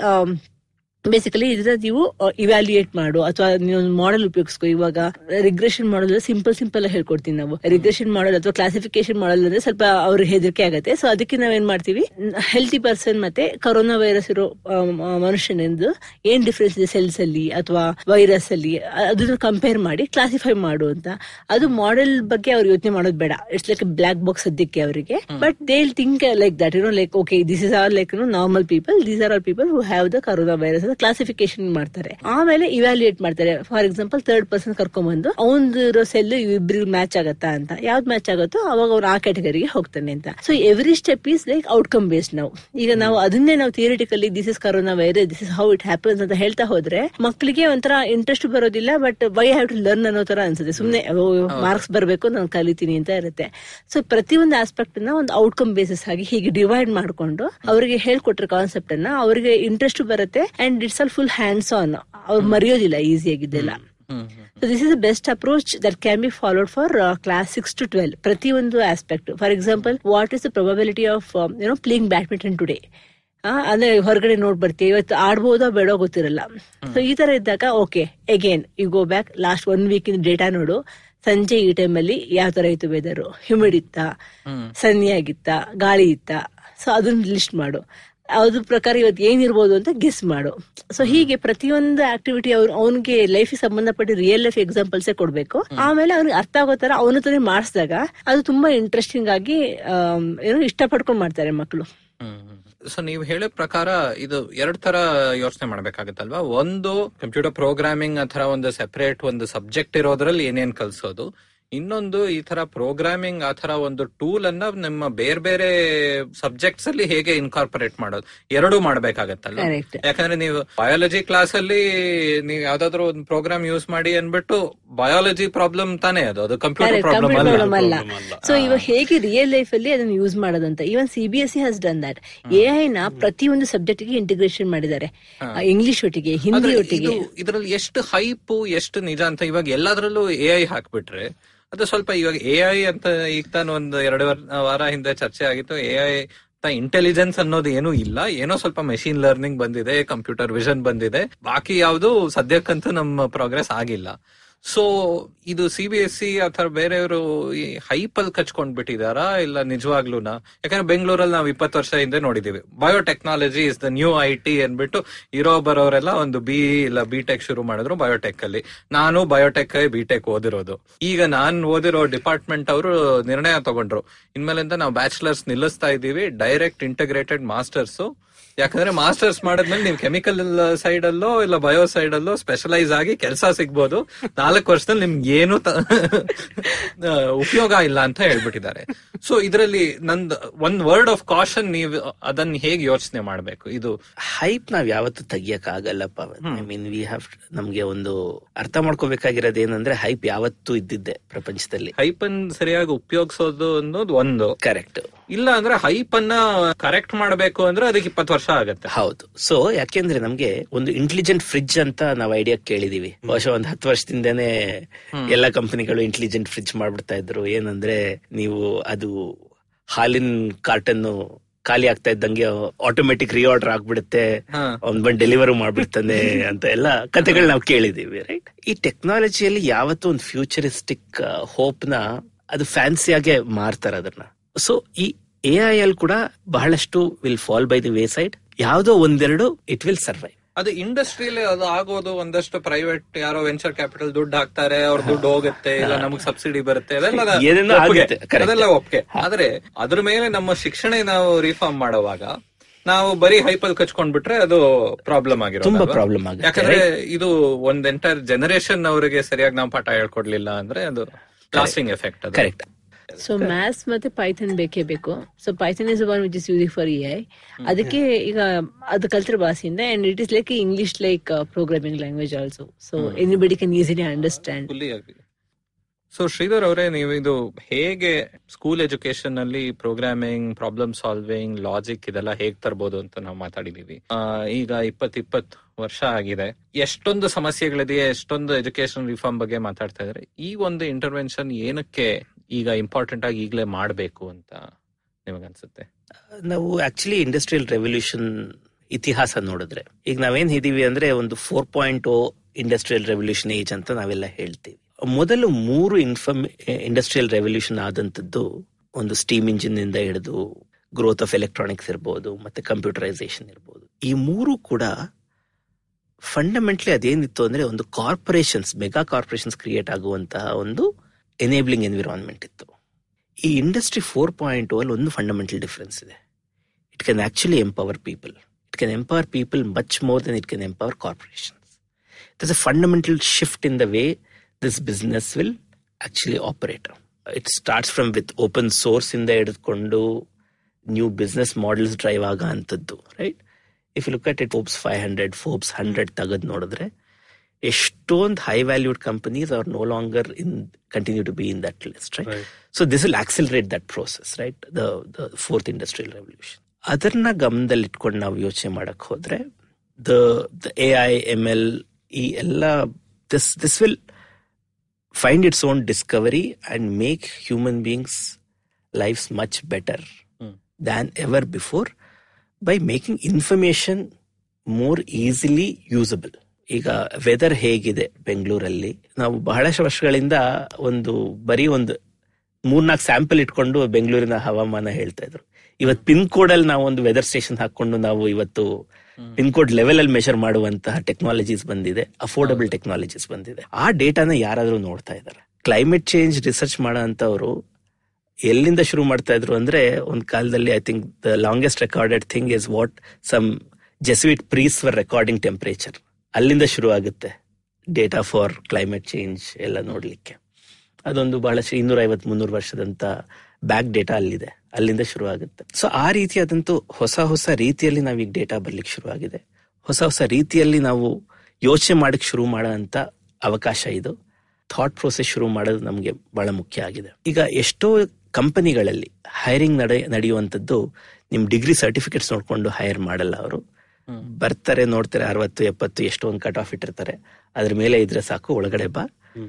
ಬೇಸಿಕಲಿ ಇದನ್ನ ನೀವು ಇವ್ಯಾಲ್ಯೂಯೇಟ್ ಮಾಡು ಅಥವಾ ನೀವು ಮಾಡೆಲ್ ಉಪಯೋಗಿಸ್ಕೊ ಇವಾಗ ರಿಗ್ರೆಷನ್ ಮಾಡಲ್ ಸಿಂಪಲ್ ಸಿಂಪಲ್ ಹೇಳ್ಕೊಡ್ತೀವಿ ನಾವು ರಿಗ್ರೆಷನ್ ಮಾಡಲ್ ಅಥವಾ ಕ್ಲಾಸಿಫಿಕೇಶನ್ ಮಾಡಲ್ ಅಂದ್ರೆ ಸ್ವಲ್ಪ ಅವ್ರಿಗೆ ಹೆದರಿಕೆ ಆಗುತ್ತೆ ಸೊ ಅದಕ್ಕೆ ನಾವೇನ್ ಮಾಡ್ತೀವಿ ಹೆಲ್ತಿ ಪರ್ಸನ್ ಮತ್ತೆ ಕರೋನಾ ವೈರಸ್ ಇರೋ ಮನುಷ್ಯನಿಂದ ಏನ್ ಡಿಫ್ರೆನ್ಸ್ ಇದೆ ಸೆಲ್ಸ್ ಅಲ್ಲಿ ಅಥವಾ ವೈರಸ್ ಅಲ್ಲಿ ಅ- ಅದನ್ನ ಕಂಪೇರ್ ಮಾಡಿ ಕ್ಲಾಸಿಫೈ ಮಾಡು ಅಂತ ಅದು ಮಾಡೆಲ್ ಬಗ್ಗೆ ಅವ್ರು ಯೋಚನೆ ಮಾಡೋದು ಬೇಡ ಇಟ್ಸ್ ಲೈಕ್ ಬ್ಲಾಕ್ ಬಾಕ್ಸ್ ಸದ್ಯಕ್ಕೆ ಅವರಿಗೆ but they think like that you know like okay this is are like normal people these are are people who have the corona virus ಅಂತ ಕ್ಲಾಸಿಫಿಕೇಶನ್ ಮಾಡ್ತಾರೆ ಆಮೇಲೆ ಇವ್ಯಾಲ್ಯೂಯೇಟ್ ಮಾಡ್ತಾರೆ ಫಾರ್ ಎಕ್ಸಾಂಪಲ್ ಥರ್ಡ್ ಪರ್ಸನ್ ಕರ್ಕೊಂಡ್ಬಂದು ಅವ್ನದು ಇರೋ cell ಇಬ್ರಿಗೆ match ಆಗತ್ತಾ ಅಂತ ಯಾವ್ದು match ಆಗುತ್ತೋ ಅವಾಗ ಅವ್ರು ಆ ಕ್ಯಾಟಗರಿಗೆ ಹೋಗ್ತಾನೆ ಅಂತ so every step is like outcome based ನಾವು ಈಗ ನಾವು ಅದನ್ನೇ ನಾವು theoretically this is corona virus this is how it happens ಅಂತ ಹೇಳ್ತಾ ಹೋದ್ರೆ ಮಕ್ಕಳಿಗೆ ಒಂಥರ ಇಂಟ್ರೆಸ್ಟ್ ಬರೋದಿಲ್ಲ but why have to learn ಅನ್ನೋ ತರ ಅನ್ಸುತ್ತೆ ಸುಮ್ನೆ ಮಾರ್ಕ್ಸ್ ಬರಬೇಕು ನಾನು ಕಲಿತೀನಿ ಅಂತ ಇರುತ್ತೆ ಸೊ ಪ್ರತಿಯೊಂದು ಆಸ್ಪೆಕ್ಟ್ ನ ಒಂದು ಔಟ್ಕಮ್ ಬೇಸಿಸ್ ಆಗಿ ಹೀಗೆ ಡಿವೈಡ್ ಮಾಡ್ಕೊಂಡು ಅವರಿಗೆ ಹೇಳ್ಕೊಟ್ರ ಕಾನ್ಸೆಪ್ಟ್ ಅನ್ನ ಅವರಿಗೆ ಇಂಟ್ರೆಸ್ಟ್ ಬರುತ್ತೆ and it's all full hands on ಅವ್ರು ಮರೆಯೋದಿಲ್ಲ ಈಸಿಯಾಗಿದ್ದೆಲ್ಲ so this is the best approach that can be followed for class six to twelve ಪ್ರತಿಯೊಂದು aspect for example what is the probability of you know playing badminton today ಅಂದ್ರೆ ಹೊರಗಡೆ ನೋಡ್ ಬರ್ತೀವಿ ಇವತ್ತು ಆಡ್ಬೋದೋ ಬೇಡೋ ಗೊತ್ತಿರಲ್ಲ ಸೊ ಈ ತರ ಇದ್ದಾಗ okay again you go back last one week in data ನೋಡು ಸಂಜೆ ಈ ಟೈಮಲ್ಲಿ ಯಾವ ತರ ಇತ್ತು ವೆದರ್ ಹ್ಯೂಮಿಡ್ ಇತ್ತ ಸನ್ನಿ ಆಗಿತ್ತ ಗಾಳಿ ಇತ್ತ ಸೊ ಅದನ್ನ ಲಿಸ್ಟ್ ಮಾಡು ಅದ್ರ ಪ್ರಕಾರ ಇವತ್ತು ಏನಿರ್ಬೋದು ಅಂತ ಗೆಸ್ ಮಾಡು ಸೊ ಹೀಗೆ ಪ್ರತಿಯೊಂದು ಆಕ್ಟಿವಿಟಿ ಅವ್ರು ಅವನಿಗೆ ಲೈಫ್ ಸಂಬಂಧಪಟ್ಟ ರಿಯಲ್ ಲೈಫ್ ಎಕ್ಸಾಂಪಲ್ಸೇ ಕೊಡ್ಬೇಕು ಆಮೇಲೆ ಅವ್ನಿಗೆ ಅರ್ಥ ಆಗೋ ತರ ಅವನ ತಾನೇ ಮಾಡಿಸಿದಾಗ ಅದು ತುಂಬಾ ಇಂಟ್ರೆಸ್ಟಿಂಗ್ ಆಗಿ ಆಮ್, ಏನೋ ಇಷ್ಟಪಡ್ಕೊಂಡ್ ಮಾಡ್ತಾರೆ ಮಕ್ಕಳು ಸೊ ನೀವು ಹೇಳೋ ಪ್ರಕಾರ ಇದು ಎರಡ್ ತರ ಯೋಚನೆ ಮಾಡ್ಬೇಕಾಗತ್ತಲ್ವಾ ಒಂದು ಕಂಪ್ಯೂಟರ್ ಪ್ರೋಗ್ರಾಮಿಂಗ್ ಅಥವಾ ಒಂದು ಸೆಪರೇಟ್ ಒಂದು ಸಬ್ಜೆಕ್ಟ್ ಇರೋದ್ರಲ್ಲಿ ಏನೇನ್ ಕಲ್ಸೋದು ಇನ್ನೊಂದು ಈ ತರ ಪ್ರೋಗ್ರಾಮಿಂಗ್ ಆ ತರ ಒಂದು ಟೂಲ್ ಅನ್ನ ನಿಮ್ಮ ಬೇರೆ ಬೇರೆ ಸಬ್ಜೆಕ್ಟ್ಸ್ ಅಲ್ಲಿ ಹೇಗೆ ಇನ್ಕಾರ್ಪೊರೇಟ್ ಮಾಡೋದು ಎರಡೂ ಮಾಡ್ಬೇಕಾಗತ್ತಲ್ಲ Correct. ಯಾಕಂದ್ರೆ ನೀವು ಬಯಾಲಜಿ ಕ್ಲಾಸ್ ಅಲ್ಲಿ ನೀವು ಯಾವ್ದಾದ್ರು ಒಂದು ಪ್ರೋಗ್ರಾಮ್ ಯೂಸ್ ಮಾಡಿ ಅನ್ಬಿಟ್ಟು ಬಯಾಲಜಿ ಪ್ರಾಬ್ಲಮ್ ತಾನೇ ಅದು ಅದು ಕಂಪ್ಯೂಟರ್ Correct, ಪ್ರಾಬ್ಲಮ್ computer ಅಲ್ಲ problem ಅಲ್ಲ problem ಅಲ್ಲ. ಸೊ ಇವಾಗ ಹೇಗೆ ರಿಯಲ್ ಲೈಫ್ ಅಲ್ಲಿ ಅದನ್ನ ಯೂಸ್ ಮಾಡೋದಂತ even C B S C has done that A I ನ ಪ್ರತಿಯೊಂದು ಸಬ್ಜೆಕ್ಟ್ ಗೆ ಇಂಟಿಗ್ರೇಷನ್ ಮಾಡಿದ್ದಾರೆ ಇಂಗ್ಲಿಷ್ ಒಟ್ಟಿಗೆ ಹಿಂದಿ ಆದ್ರೆ ಒಟ್ಟಿಗೆ ಇದು ಇದರಲ್ಲಿ ಎಷ್ಟು ಹೈಪ್ ಎಷ್ಟು ನಿಜ ಅಂತ ಇವಾಗ ಎಲ್ಲದರಲ್ಲೂ ಎ ಐ ಹಾಕ್ಬಿಟ್ರೆ ಅದು ಸ್ವಲ್ಪ ಇವಾಗ ಎ ಐ ಅಂತ ಈಗ ತಾನು ಒಂದು ಎರಡು ವರ್- ವಾರ ಹಿಂದೆ ಚರ್ಚೆ ಆಗಿತ್ತು ಎ ಐ ಇಂಟೆಲಿಜೆನ್ಸ್ ಅನ್ನೋದು ಏನೂ ಇಲ್ಲ ಏನೋ ಸ್ವಲ್ಪ ಮೆಷಿನ್ ಲರ್ನಿಂಗ್ ಬಂದಿದೆ ಕಂಪ್ಯೂಟರ್ ವಿಷನ್ ಬಂದಿದೆ ಬಾಕಿ ಯಾವುದು ಸದ್ಯಕ್ಕಂತೂ ನಮ್ಮ ಪ್ರೋಗ್ರೆಸ್ ಆಗಿಲ್ಲ ಸೊ ಇದು ಸಿ ಬಿ ಎಸ್ ಸಿ ಅಥವಾ ಬೇರೆಯವರು ಈ ಹೈಪ್ ಅಲ್ಲಿ ಕಚ್ಕೊಂಡ್ ಬಿಟ್ಟಿದಾರಾ ಇಲ್ಲ ನಿಜವಾಗ್ಲೂನಾ ಯಾಕಂದ್ರೆ ಬೆಂಗಳೂರಲ್ಲಿ ನಾವು ಇಪ್ಪತ್ತು ವರ್ಷ ಹಿಂದೆ ನೋಡಿದೀವಿ biotechnology is the new I T ಅನ್ಬಿಟ್ಟು ಇರೋ ಬರೋರೆಲ್ಲ ಒಂದು ಬಿ ಇಲ್ಲ ಬಿ ಟೆಕ್ ಶುರು ಮಾಡಿದ್ರು ಬಯೋಟೆಕ್ ಅಲ್ಲಿ ನಾನು ಬಯೋಟೆಕ್ ಬಿ ಟೆಕ್ ಓದಿರೋದು ಈಗ ನಾನ್ ಓದಿರೋ ಡಿಪಾರ್ಟ್ಮೆಂಟ್ ಅವರು ನಿರ್ಣಯ ತಗೊಂಡ್ರು ಇನ್ಮೇಲಿಂದ ನಾವು ಬ್ಯಾಚುಲರ್ಸ್ ನಿಲ್ಲಿಸ್ತಾ ಇದ್ದೀವಿ ಡೈರೆಕ್ಟ್ ಇಂಟಗ್ರೇಟೆಡ್ ಮಾಸ್ಟರ್ಸ್ ಯಾಕಂದ್ರೆ ಮಾಸ್ಟರ್ಸ್ ಮಾಡಿದ್ಮೇಲೆ ನೀವು ಕೆಮಿಕಲ್ ಸೈಡ್ ಅಲ್ಲೋ ಇಲ್ಲ ಬಯೋ ಸೈಡ್ ಅಲ್ಲೋ ಸ್ಪೆಷಲೈಸ್ ಆಗಿ ಕೆಲಸ ಸಿಗ್ಬೋದು ನಾಲ್ಕು ವರ್ಷದಲ್ಲಿ ನಿಮ್ಗೆ ಏನು ತ- ಆ, ಉಪಯೋಗ ಇಲ್ಲ ಅಂತ ಹೇಳ್ಬಿಟ್ಟಿದ್ದಾರೆ ಸೊ ಇದರಲ್ಲಿ ನಂದ್ ಒಂದ್ ವರ್ಡ್ ಆಫ್ ಕಾಶನ್ ನೀವು ಅದನ್ನ ಹೇಗೆ ಯೋಚನೆ ಮಾಡ್ಬೇಕು ಇದು ಹೈಪ್ ನಾವ್ ಯಾವತ್ತೂ ತೆಗಿಯಕ್ ಆಗಲ್ಲಪ್ಪ ಐ ಮೀನ್ ವಿ ಹ್ಯಾವ್ ನಮ್ಗೆ ಒಂದು ಅರ್ಥ ಮಾಡ್ಕೋಬೇಕಾಗಿರೋದು ಏನಂದ್ರೆ ಹೈಪ್ ಯಾವತ್ತೂ ಇದ್ದಿದ್ದೆ ಪ್ರಪಂಚದಲ್ಲಿ ಹೈಪ್ ಅನ್ ಸರಿಯಾಗಿ ಉಪಯೋಗಿಸೋದು ಅನ್ನೋದು ಒಂದು ಕರೆಕ್ಟ್ ಇಲ್ಲ ಅಂದ್ರೆ ಹೈಪ್ ಅನ್ನ ಕರೆಕ್ಟ್ ಮಾಡ್ಬೇಕು ಅಂದ್ರೆ ಅದಕ್ಕೆ ಇಪ್ಪತ್ತು ವರ್ಷ ಆಗತ್ತೆ ಹೌದು ಸೊ ಯಾಕೆಂದ್ರೆ ನಮ್ಗೆ ಒಂದು ಇಂಟೆಲಿಜೆಂಟ್ ಫ್ರಿಡ್ಜ್ ಅಂತ ನಾವು ಐಡಿಯಾ ಕೇಳಿದೀವಿ ಬಹುಶಃ ಒಂದ್ ಹತ್ತು ವರ್ಷದಿಂದನೇ ಎಲ್ಲಾ ಕಂಪನಿಗಳು ಇಂಟೆಲಿಜೆಂಟ್ ಫ್ರಿಡ್ಜ್ ಮಾಡ್ಬಿಡ್ತಾ ಇದ್ರು ಏನಂದ್ರೆ ನೀವು ಅದು ಹಾಲಿನ ಕಾರ್ಟನ್ ಖಾಲಿ ಆಗ್ತಾ ಇದ್ದಂಗೆ ಆಟೋಮೆಟಿಕ್ ರಿಆರ್ಡರ್ ಆಗ್ಬಿಡುತ್ತೆ ಹಾ. ಅವ್ನ್ ಬಂದ್ ಡೆಲಿವರ್ ಮಾಡ್ಬಿಡ್ತಾನೆ ಅಂತ ಎಲ್ಲ ಕತೆಗಳು ನಾವು ಕೇಳಿದೀವಿ ರೈಟ್ ಈ ಟೆಕ್ನಾಲಜಿಯಲ್ಲಿ ಯಾವತ್ತೂ ಒಂದು ಫ್ಯೂಚರಿಸ್ಟಿಕ್ ಹೋಪ್ ನ ಅದು ಫ್ಯಾನ್ಸಿಯಾಗೆ ಮಾರ್ತಾರೆ ಅದನ್ನ ಸೊ ಈ ಎ ಐ ಅಲ್ಲಿ ಕೂಡ ಬಹಳಷ್ಟು will fall by the way side ಯಾವ್ದೋ ಒಂದೆರಡು ಇಟ್ ವಿಲ್ ಸರ್ವೈವ್ ಅದು ಇಂಡಸ್ಟ್ರಿಯಲ್ಲಿ ಅದು ಆಗೋದು ಒಂದಷ್ಟು ಪ್ರೈವೇಟ್ ಯಾರೋ ವೆಂಚರ್ ಕ್ಯಾಪಿಟಲ್ ದುಡ್ಡು ಹಾಕ್ತಾರೆ ಅವ್ರ ದುಡ್ಡು ಹೋಗುತ್ತೆ ಇಲ್ಲ ನಮಗ್ ಸಬ್ಸಿಡಿ ಬರುತ್ತೆ ಅದೆಲ್ಲ ಏನೇನೋ ಒಪ್ಪಿಗೆ. ಆಗುತ್ತೆ, correct. ಅದೆಲ್ಲ ಒಪ್ಪಿಗೆ ಆದ್ರೆ ಅದ್ರ ಮೇಲೆ ನಮ್ಮ ಶಿಕ್ಷಣ ನಾವು ರಿಫಾರ್ಮ್ ಮಾಡುವಾಗ ನಾವು ಬರೀ ಹೈಪಲ್ ಕಚ್ಕೊಂಡ್ಬಿಟ್ರೆ ಅದು ಪ್ರಾಬ್ಲಮ್ ಆಗಿರೋ ತುಂಬಾ problem ಆಗುತ್ತೆ, ಯಾಕಂದ್ರೆ ಇದು ಒಂದ್ ಎಂಟೈರ್ ಜನರೇಷನ್ ಅವರಿಗೆ ಸರಿಯಾಗಿ ನಾವು ಪಾಠ ಹೇಳ್ಕೊಡ್ಲಿಲ್ಲ ಅಂದ್ರೆ ಅದು ಲಾಸ್ಟಿಂಗ್ ಎಫೆಕ್ಟ್ ಅದು ಕರೆಕ್ಟ್ ಸೊ ಮ್ಯಾಥ್ಸ್ ಮತ್ತೆ ಪೈಥನ್ ಬೇಕೇ ಬೇಕು so python is one which is using for A I ಅದಕ್ಕೆ ಈಗ ಅದು ಕಲ್ತಿರೋ ಭಾಷೆಯಿಂದ and it is like English like programming language also so anybody can easily understand fully agree so Sridhar ಅವರೇ ನೀವು ಇದು ಹೇಗೆ ಸ್ಕೂಲ್ ಎಜುಕೇಶನ್ ಅಲ್ಲಿ ಪ್ರೋಗ್ರಾಮಿಂಗ್ ಪ್ರಾಬ್ಲಮ್ ಸಾಲ್ವಿಂಗ್ ಲಾಜಿಕ್ ಇದೆಲ್ಲ ಹೇಗ್ ತರ್ಬೋದು ಅಂತ ನಾವು ಮಾತಾಡಿದೀವಿ ಆ, ಈಗ ಇಪ್ಪತ್ ಇಪ್ಪತ್ ವರ್ಷ ಆಗಿದೆ ಎಷ್ಟೊಂದು ಸಮಸ್ಯೆಗಳಿದೆಯೇ ಎಷ್ಟೊಂದು ಎಜುಕೇಶನ್ ರಿಫಾರ್ಮ್ ಬಗ್ಗೆ ಮಾತಾಡ್ತಾ ಇದ್ದಾರೆ ಈ ಒಂದು ಇಂಟರ್ವೆನ್ಷನ್ ಏನಕ್ಕೆ ಈಗ ಇಂಪಾರ್ಟೆಂಟ್ ಆಗಿ ಈಗಲೇ ಮಾಡಬೇಕು ಅಂತ ನಿಮಗನ್ಸುತ್ತೆ ನಾವು ಆಕ್ಚುಲಿ ಇಂಡಸ್ಟ್ರಿಯಲ್ ರೆವಲ್ಯೂಷನ್ ಇತಿಹಾಸ ನೋಡಿದ್ರೆ ಈಗ ನಾವೇನ್ ಇದೀವಿ ಅಂದ್ರೆ ಒಂದು four point o industrial revolution age ಅಂತ ನಾವೆಲ್ಲ ಹೇಳ್ತೀವಿ ಮೊದಲು ಮೂರು ಇನ್ಫರ್ಮ್ ಇಂಡಸ್ಟ್ರಿಯಲ್ ರೆವಲ್ಯೂಷನ್ ಆದಂತದ್ದು ಒಂದು ಸ್ಟೀಮ್ ಇಂಜಿನ್ ಇಂದ ಹಿಡಿದು ಗ್ರೋತ್ ಆಫ್ ಎಲೆಕ್ಟ್ರಾನಿಕ್ಸ್ ಇರ್ಬೋದು ಮತ್ತೆ ಕಂಪ್ಯೂಟರೈಸೇಷನ್ ಇರ್ಬೋದು ಈ ಮೂರು ಕೂಡ ಫಂಡಮೆಂಟ್ಲಿ ಅದೇನಿತ್ತು ಅಂದ್ರೆ ಒಂದು ಕಾರ್ಪೊರೇಷನ್ಸ್ ಮೆಗಾ ಕಾರ್ಪೊರೇಷನ್ಸ್ ಕ್ರಿಯೇಟ್ ಆಗುವಂತಹ ಒಂದು ಎನೇಬ್ಲಿಂಗ್ ಎನ್ವಿರಾನ್ಮೆಂಟ್ ಇತ್ತು ಈ ಇಂಡಸ್ಟ್ರಿ ಫೋರ್ ಪಾಯಿಂಟ್ ಅಲ್ಲಿ ಒಂದು ಫಂಡಮೆಂಟಲ್ ಡಿಫರೆನ್ಸ್ ಇದೆ it can actually empower people it can empower people much more then it can empower corporations it's a fundamental shift in the way this business will actually operate it starts from with open source ಇಂದ ಹಿಡಿದುಕೊಂಡು new business models drive ಆಗ ಅಂತದ್ದು right if you look at it Forbes five hundred Forbes hundred ತೆಗೆದು ನೋಡಿದ್ರೆ ಎಷ್ಟೊಂದು high valued companies are no longer in continue to be in that list right Right. So this will accelerate that process right the the fourth industrial revolution ಅದನ್ನ ಗಮನದಲ್ಲಿ ಇಟ್ಕೊಂಡು ನಾವು ಯೋಚನೆ ಮಾಡಕ್ ಹೋದ್ರೆ the the A I M L ಈ ಎಲ್ಲ this this will find its own discovery and make human beings lifes much better Hmm. Than ever before by making information more easily usable ಈಗ ವೆದರ್ ಹೇಗಿದೆ ಬೆಂಗಳೂರಲ್ಲಿ ನಾವು ಬಹಳಷ್ಟು ವರ್ಷಗಳಿಂದ ಒಂದು ಬರೀ ಒಂದು ಮೂರ್ನಾಲ್ಕು ಸ್ಯಾಂಪಲ್ ಇಟ್ಕೊಂಡು ಬೆಂಗಳೂರಿನ ಹವಾಮಾನ ಹೇಳ್ತಾ ಇದ್ರು ಇವತ್ತು ಪಿನ್ ಕೋಡ್ ಅಲ್ಲಿ ನಾವು ಒಂದು ವೆದರ್ ಸ್ಟೇಷನ್ ಹಾಕೊಂಡು ನಾವು ಇವತ್ತು ಪಿನ್ ಕೋಡ್ ಲೆವೆಲ್ ಅಲ್ಲಿ ಮೆಷರ್ ಮಾಡುವಂತಹ ಟೆಕ್ನಾಲಜೀಸ್ ಬಂದಿದೆ ಅಫೋರ್ಡಬಲ್ ಟೆಕ್ನಾಲಜೀಸ್ ಬಂದಿದೆ ಆ ಡೇಟಾನ ಯಾರಾದ್ರೂ ನೋಡ್ತಾ ಇದ್ದಾರೆ ಕ್ಲೈಮೇಟ್ ಚೇಂಜ್ ರಿಸರ್ಚ್ ಮಾಡೋ ಅಂತವ್ರು ಎಲ್ಲಿಂದ ಶುರು ಮಾಡ್ತಾ ಇದ್ರು ಅಂದ್ರೆ ಒಂದ್ ಕಾಲದಲ್ಲಿ I think the longest recorded thing is what some Jesuit priests for recording temperature ಅಲ್ಲಿಂದ ಶುರು ಆಗುತ್ತೆ ಡೇಟಾ ಫಾರ್ ಕ್ಲೈಮೇಟ್ ಚೇಂಜ್ ಎಲ್ಲ ನೋಡ್ಲಿಕ್ಕೆ ಅದೊಂದು ಬಹಳಷ್ಟು ಇನ್ನೂರ ಐವತ್ ಮುನ್ನೂರು ವರ್ಷದಂತ ಬ್ಯಾಕ್ ಡೇಟಾ ಅಲ್ಲಿದೆ ಅಲ್ಲಿಂದ ಶುರು ಆಗುತ್ತೆ ಸೊ ಆ ರೀತಿಯಾದಂತೂ ಹೊಸ ಹೊಸ ರೀತಿಯಲ್ಲಿ ನಾವೀಗ ಡೇಟಾ ಬರ್ಲಿಕ್ಕೆ ಶುರು ಆಗಿದೆ ಹೊಸ ಹೊಸ ರೀತಿಯಲ್ಲಿ ನಾವು ಯೋಚನೆ ಮಾಡಕ್ ಶುರು ಮಾಡೋಂತ ಅವಕಾಶ ಇದು ಥಾಟ್ ಪ್ರೋಸೆಸ್ ಶುರು ಮಾಡೋದು ನಮಗೆ ಬಹಳ ಮುಖ್ಯ ಆಗಿದೆ ಈಗ ಎಷ್ಟೋ ಕಂಪನಿಗಳಲ್ಲಿ ಹೈರಿಂಗ್ ನಡೆ ನಡೆಯುವಂಥದ್ದು ನಿಮ್ ಡಿಗ್ರಿ ಸರ್ಟಿಫಿಕೇಟ್ಸ್ ನೋಡ್ಕೊಂಡು ಹೈರ್ ಮಾಡಲ್ಲ ಅವರು ಬರ್ತಾರೆ ನೋಡ್ತಾರೆ ಅರವತ್ತು ಎಪ್ಪತ್ತು ಎಷ್ಟೋ ಒಂದು ಕಟ್ ಆಫ್ ಇಟ್ಟಿರ್ತಾರೆ ಅದ್ರ ಮೇಲೆ ಇದ್ರೆ ಸಾಕು ಒಳಗಡೆ ಬಾ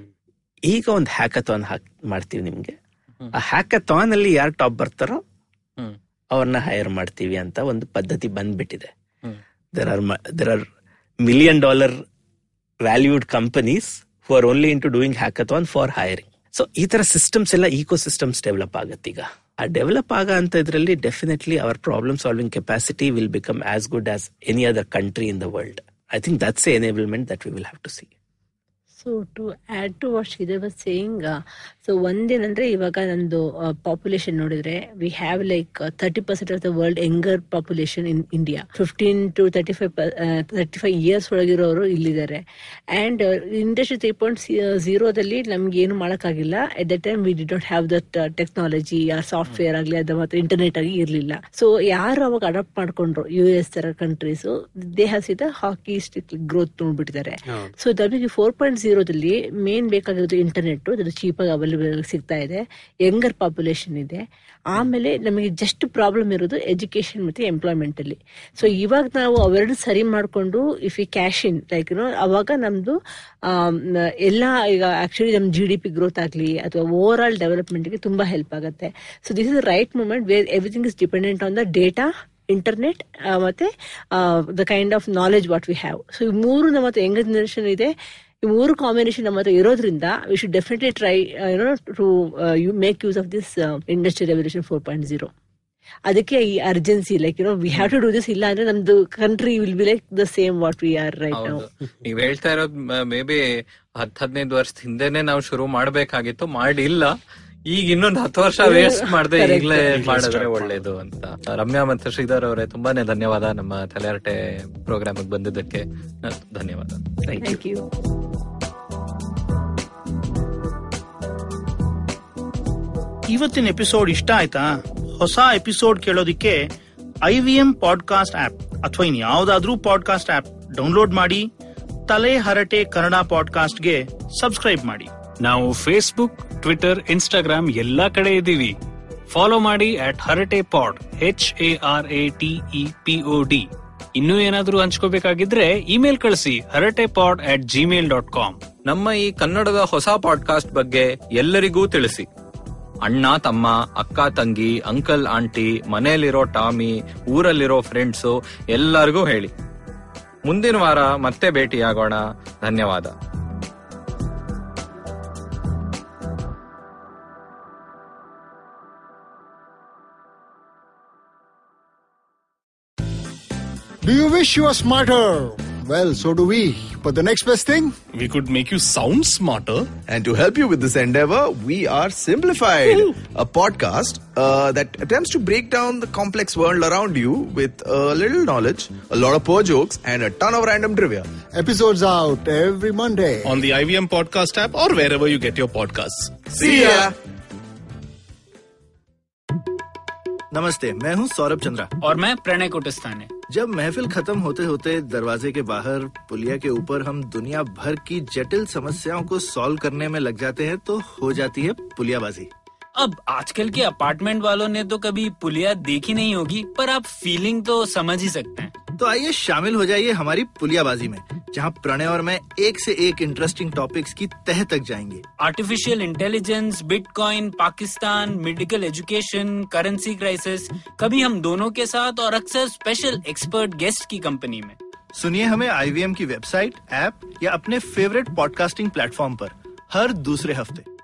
ಈಗ ಒಂದು ಹ್ಯಾಕಥಾನ್ ಹಾಕ್ ಮಾಡ್ತೀವಿ ನಿಮ್ಗೆ ಆ ಹ್ಯಾಕಥಾನ್ ಅಲ್ಲಿ ಯಾರು ಟಾಪ್ ಬರ್ತಾರೋ ಹ್ಮ್. ಅವ್ರನ್ನ ಹೈರ್ ಮಾಡ್ತೀವಿ ಅಂತ ಒಂದು ಪದ್ಧತಿ ಬಂದ್ಬಿಟ್ಟಿದೆ hmm. There are there are million dollar valued companies who are only into doing hackathon for hiring so ಈ ತರ ಸಿಸ್ಟಮ್ಸ್ ಎಲ್ಲ ಈಕೋ ಸಿಸ್ಟಮ್ಸ್ ಡೆವಲಪ್ ಆಗತ್ತೆ ಈಗ ಆ ಡೆವಲಪ್ ಆಗ ಅಂತ ಇದ್ರಲ್ಲಿ definitely our problem solving capacity will become as good as any other country in the world I think that's enablement that we will have to see so to add to what Sridhar was saying so ಒಂದೇನಂದ್ರೆ ಇವಾಗ ನಂದು population ನೋಡಿದ್ರೆ we have like thirty percent of the world younger population in India fifteen to thirty five thirty five years ಒಳಗಿರೋರು ಇಲ್ಲಿದ್ದಾರೆ and industry three point ಝೀರೋದಲ್ಲಿ ನಮ್ಗೆ ಏನು ಮಾಡೋಕ್ಕಾಗಿಲ್ಲ at the time we did not have that technology ಆ software ಆಗಲಿ ಅದು ಮತ್ತೆ internet ಆಗಿ ಇರಲಿಲ್ಲ ಸೊ ಯಾರು ಅವಾಗ ಅಡಾಪ್ಟ್ ಮಾಡ್ಕೊಂಡ್ರು ಯು ಎಸ್ ತರ countries they have see the hockey stick growth ನೋಡ್ಬಿಟ್ಟಿದ್ದಾರೆ ಸೊ ನಮಗೆ ಫೋರ್ ಪಾಯಿಂಟ್ ಝೀರೋದಲ್ಲಿ ಮೇನ್ ಬೇಕಾಗಿರೋದು ಇಂಟರ್ನೆಟ್ ಅದು ಚೀಪಾಗಿ ಅವೈಲೇಬಲ್ ಸಿಗ್ತಾ ಇದೆ ಯಂಗರ್ ಪಾಪ್ಯುಲೇಷನ್ ಇದೆ ಆಮೇಲೆ ನಮಗೆ ಜಸ್ಟ್ ಪ್ರಾಬ್ಲಮ್ ಇರೋದು ಎಜುಕೇಶನ್ ಮತ್ತೆ ಎಂಪ್ಲಾಯ್ಮೆಂಟ್ ಅಲ್ಲಿ ಸೊ ಇವಾಗ ನಾವು ಅವೆರಡು ಸರಿ ಮಾಡಿಕೊಂಡು ಇಫ್ ಈ ಕ್ಯಾಶ್ ಇನ್ ಲೈಕ್ ನೋ ಅವಾಗ ನಮ್ದು ಆಮ್, ಎಲ್ಲ ಈಗ ಆಕ್ಚುಲಿ ನಮ್ ಜಿ ಡಿ ಪಿ ಗ್ರೋತ್ ಆಗಲಿ ಅಥವಾ ಓವರ್ ಆಲ್ ಡೆವಲಪ್ಮೆಂಟ್ಗೆ ತುಂಬಾ ಹೆಲ್ಪ್ ಆಗುತ್ತೆ so this is right moment where everything is dependent on the data internet ಮತ್ತೆ the kind of knowledge what we have so ಈ ಮೂರು ನಮ್ಮ ಹತ್ರ ಯಂಗ್ ಜನರೇಷನ್ ಇದೆ ಈ ಮೂರು ಕಾಂಬಿನೇಷನ್ ನಮ್ಮ ಹತ್ರ ಇರೋದ್ರಿಂದ we should definitely try you know to you make use of this industry revolution four point zero ಅದಕ್ಕೆ ಈ urgency like you know we have to do this ಇಲ್ಲ ಅಂದ್ರೆ ನಮ್ದು country will be like the same what we are right now ಹೌದು ನೀವ್ ಹೇಳ್ತಾ ಇರೋದ್ may be ಹತ್ ಹದಿನೈದು ವರ್ಷದ ಹಿಂದೆನೆ ನಾವು ಶುರು ಮಾಡ್ಬೇಕಾಗಿತ್ತು ಮಾಡಿಲ್ಲ ಈಗ ಇನ್ನೊಂದು ಹತ್ತು ವರ್ಷ ವೇಸ್ಟ್ ಮಾಡದೆ Correct. ಈಗಲೇ ಈಗ್ಲೇ ಮಾಡಿದ್ರೆ start ಒಳ್ಳೇದು ಅಂತ ರಮ್ಯಾ ಮತ್ತು ಶ್ರೀಧರ್ ಅವರೇ ತುಂಬಾನೇ ಧನ್ಯವಾದ ನಮ್ಮ ತಲೆಹರಟೆ ಪ್ರೋಗ್ರಾಮ್ ಬಂದಿದ್ದಕ್ಕೆ ಅಹ್, ಧನ್ಯವಾದ ಥ್ಯಾಂಕ್ ಯು ಥ್ಯಾಂಕ್ ಯು ಇವತ್ತಿನ ಎಪಿಸೋಡ್ ಇಷ್ಟ ಆಯ್ತಾ ಹೊಸ ಎಪಿಸೋಡ್ ಕೇಳೋದಿಕ್ಕೆ I V M podcast app ಅಥವಾ ಇನ್ ಯಾವ್ದಾದ್ರೂ ಪಾಡ್ಕಾಸ್ಟ್ ಆಪ್ ಡೌನ್ಲೋಡ್ ಮಾಡಿ ತಲೆ ಹರಟೆ ಕನ್ನಡ ಪಾಡ್ಕಾಸ್ಟ್ಗೆ ಸಬ್ಸ್ಕ್ರೈಬ್ ಮಾಡಿ ನಾವು ಫೇಸ್ಬುಕ್ ಟ್ವಿಟರ್ ಇನ್ಸ್ಟಾಗ್ರಾಮ್ ಎಲ್ಲಾ ಕಡೆ ಇದ್ದೀವಿ ಫಾಲೋ ಮಾಡಿ at Harate pod H A R A T E P O D ಇನ್ನೂ ಏನಾದ್ರೂ ಹಂಚ್ಕೋಬೇಕಾಗಿದ್ರೆ ಇಮೇಲ್ ಕಳಿಸಿ Harate pod at Gmail dot com ನಮ್ಮ ಈ ಕನ್ನಡದ ಹೊಸ ಪಾಡ್ಕಾಸ್ಟ್ ಬಗ್ಗೆ ಎಲ್ಲರಿಗೂ ತಿಳಿಸಿ ಅಣ್ಣ ತಮ್ಮ ಅಕ್ಕ ತಂಗಿ ಅಂಕಲ್ ಆಂಟಿ ಮನೆಯಲ್ಲಿರೋ ಟಾಮಿ ಊರಲ್ಲಿರೋ ಫ್ರೆಂಡ್ಸು ಎಲ್ಲರಿಗೂ ಹೇಳಿ ಮುಂದಿನ ವಾರ ಮತ್ತೆ ಭೇಟಿಯಾಗೋಣ ಧನ್ಯವಾದ Do you wish you were smarter? Well, so do we. But the next best thing? We could make you sound smarter. And to help you with this endeavor, we are Simplified, a podcast uh, that attempts to break down the complex world around you with a little knowledge, a lot of poor jokes, and a ton of random trivia. Episodes out every Monday. On the IVM podcast app or wherever you get your podcasts. See ya! नमस्ते मैं हूं सौरभ चंद्रा और मैं प्रणय कुटस्थाने जब महफिल खत्म होते होते दरवाजे के बाहर पुलिया के ऊपर हम दुनिया भर की जटिल समस्याओं को सॉल्व करने में लग जाते हैं तो हो जाती है पुलियाबाजी अब आजकल के अपार्टमेंट वालों ने तो कभी पुलिया देखी नहीं होगी पर आप फीलिंग तो समझ ही सकते हैं तो आइए शामिल हो जाइए हमारी पुलियाबाजी में जहां प्रणय और मैं एक से एक इंटरेस्टिंग टॉपिक्स की तह तक जाएंगे artificial intelligence bitcoin Pakistan medical education currency crisis कभी हम दोनों के साथ और अक्सर स्पेशल एक्सपर्ट गेस्ट की कंपनी में सुनिए हमें आईवीएम की वेबसाइट ऐप या अपने फेवरेट पॉडकास्टिंग प्लेटफॉर्म पर हर दूसरे हफ्ते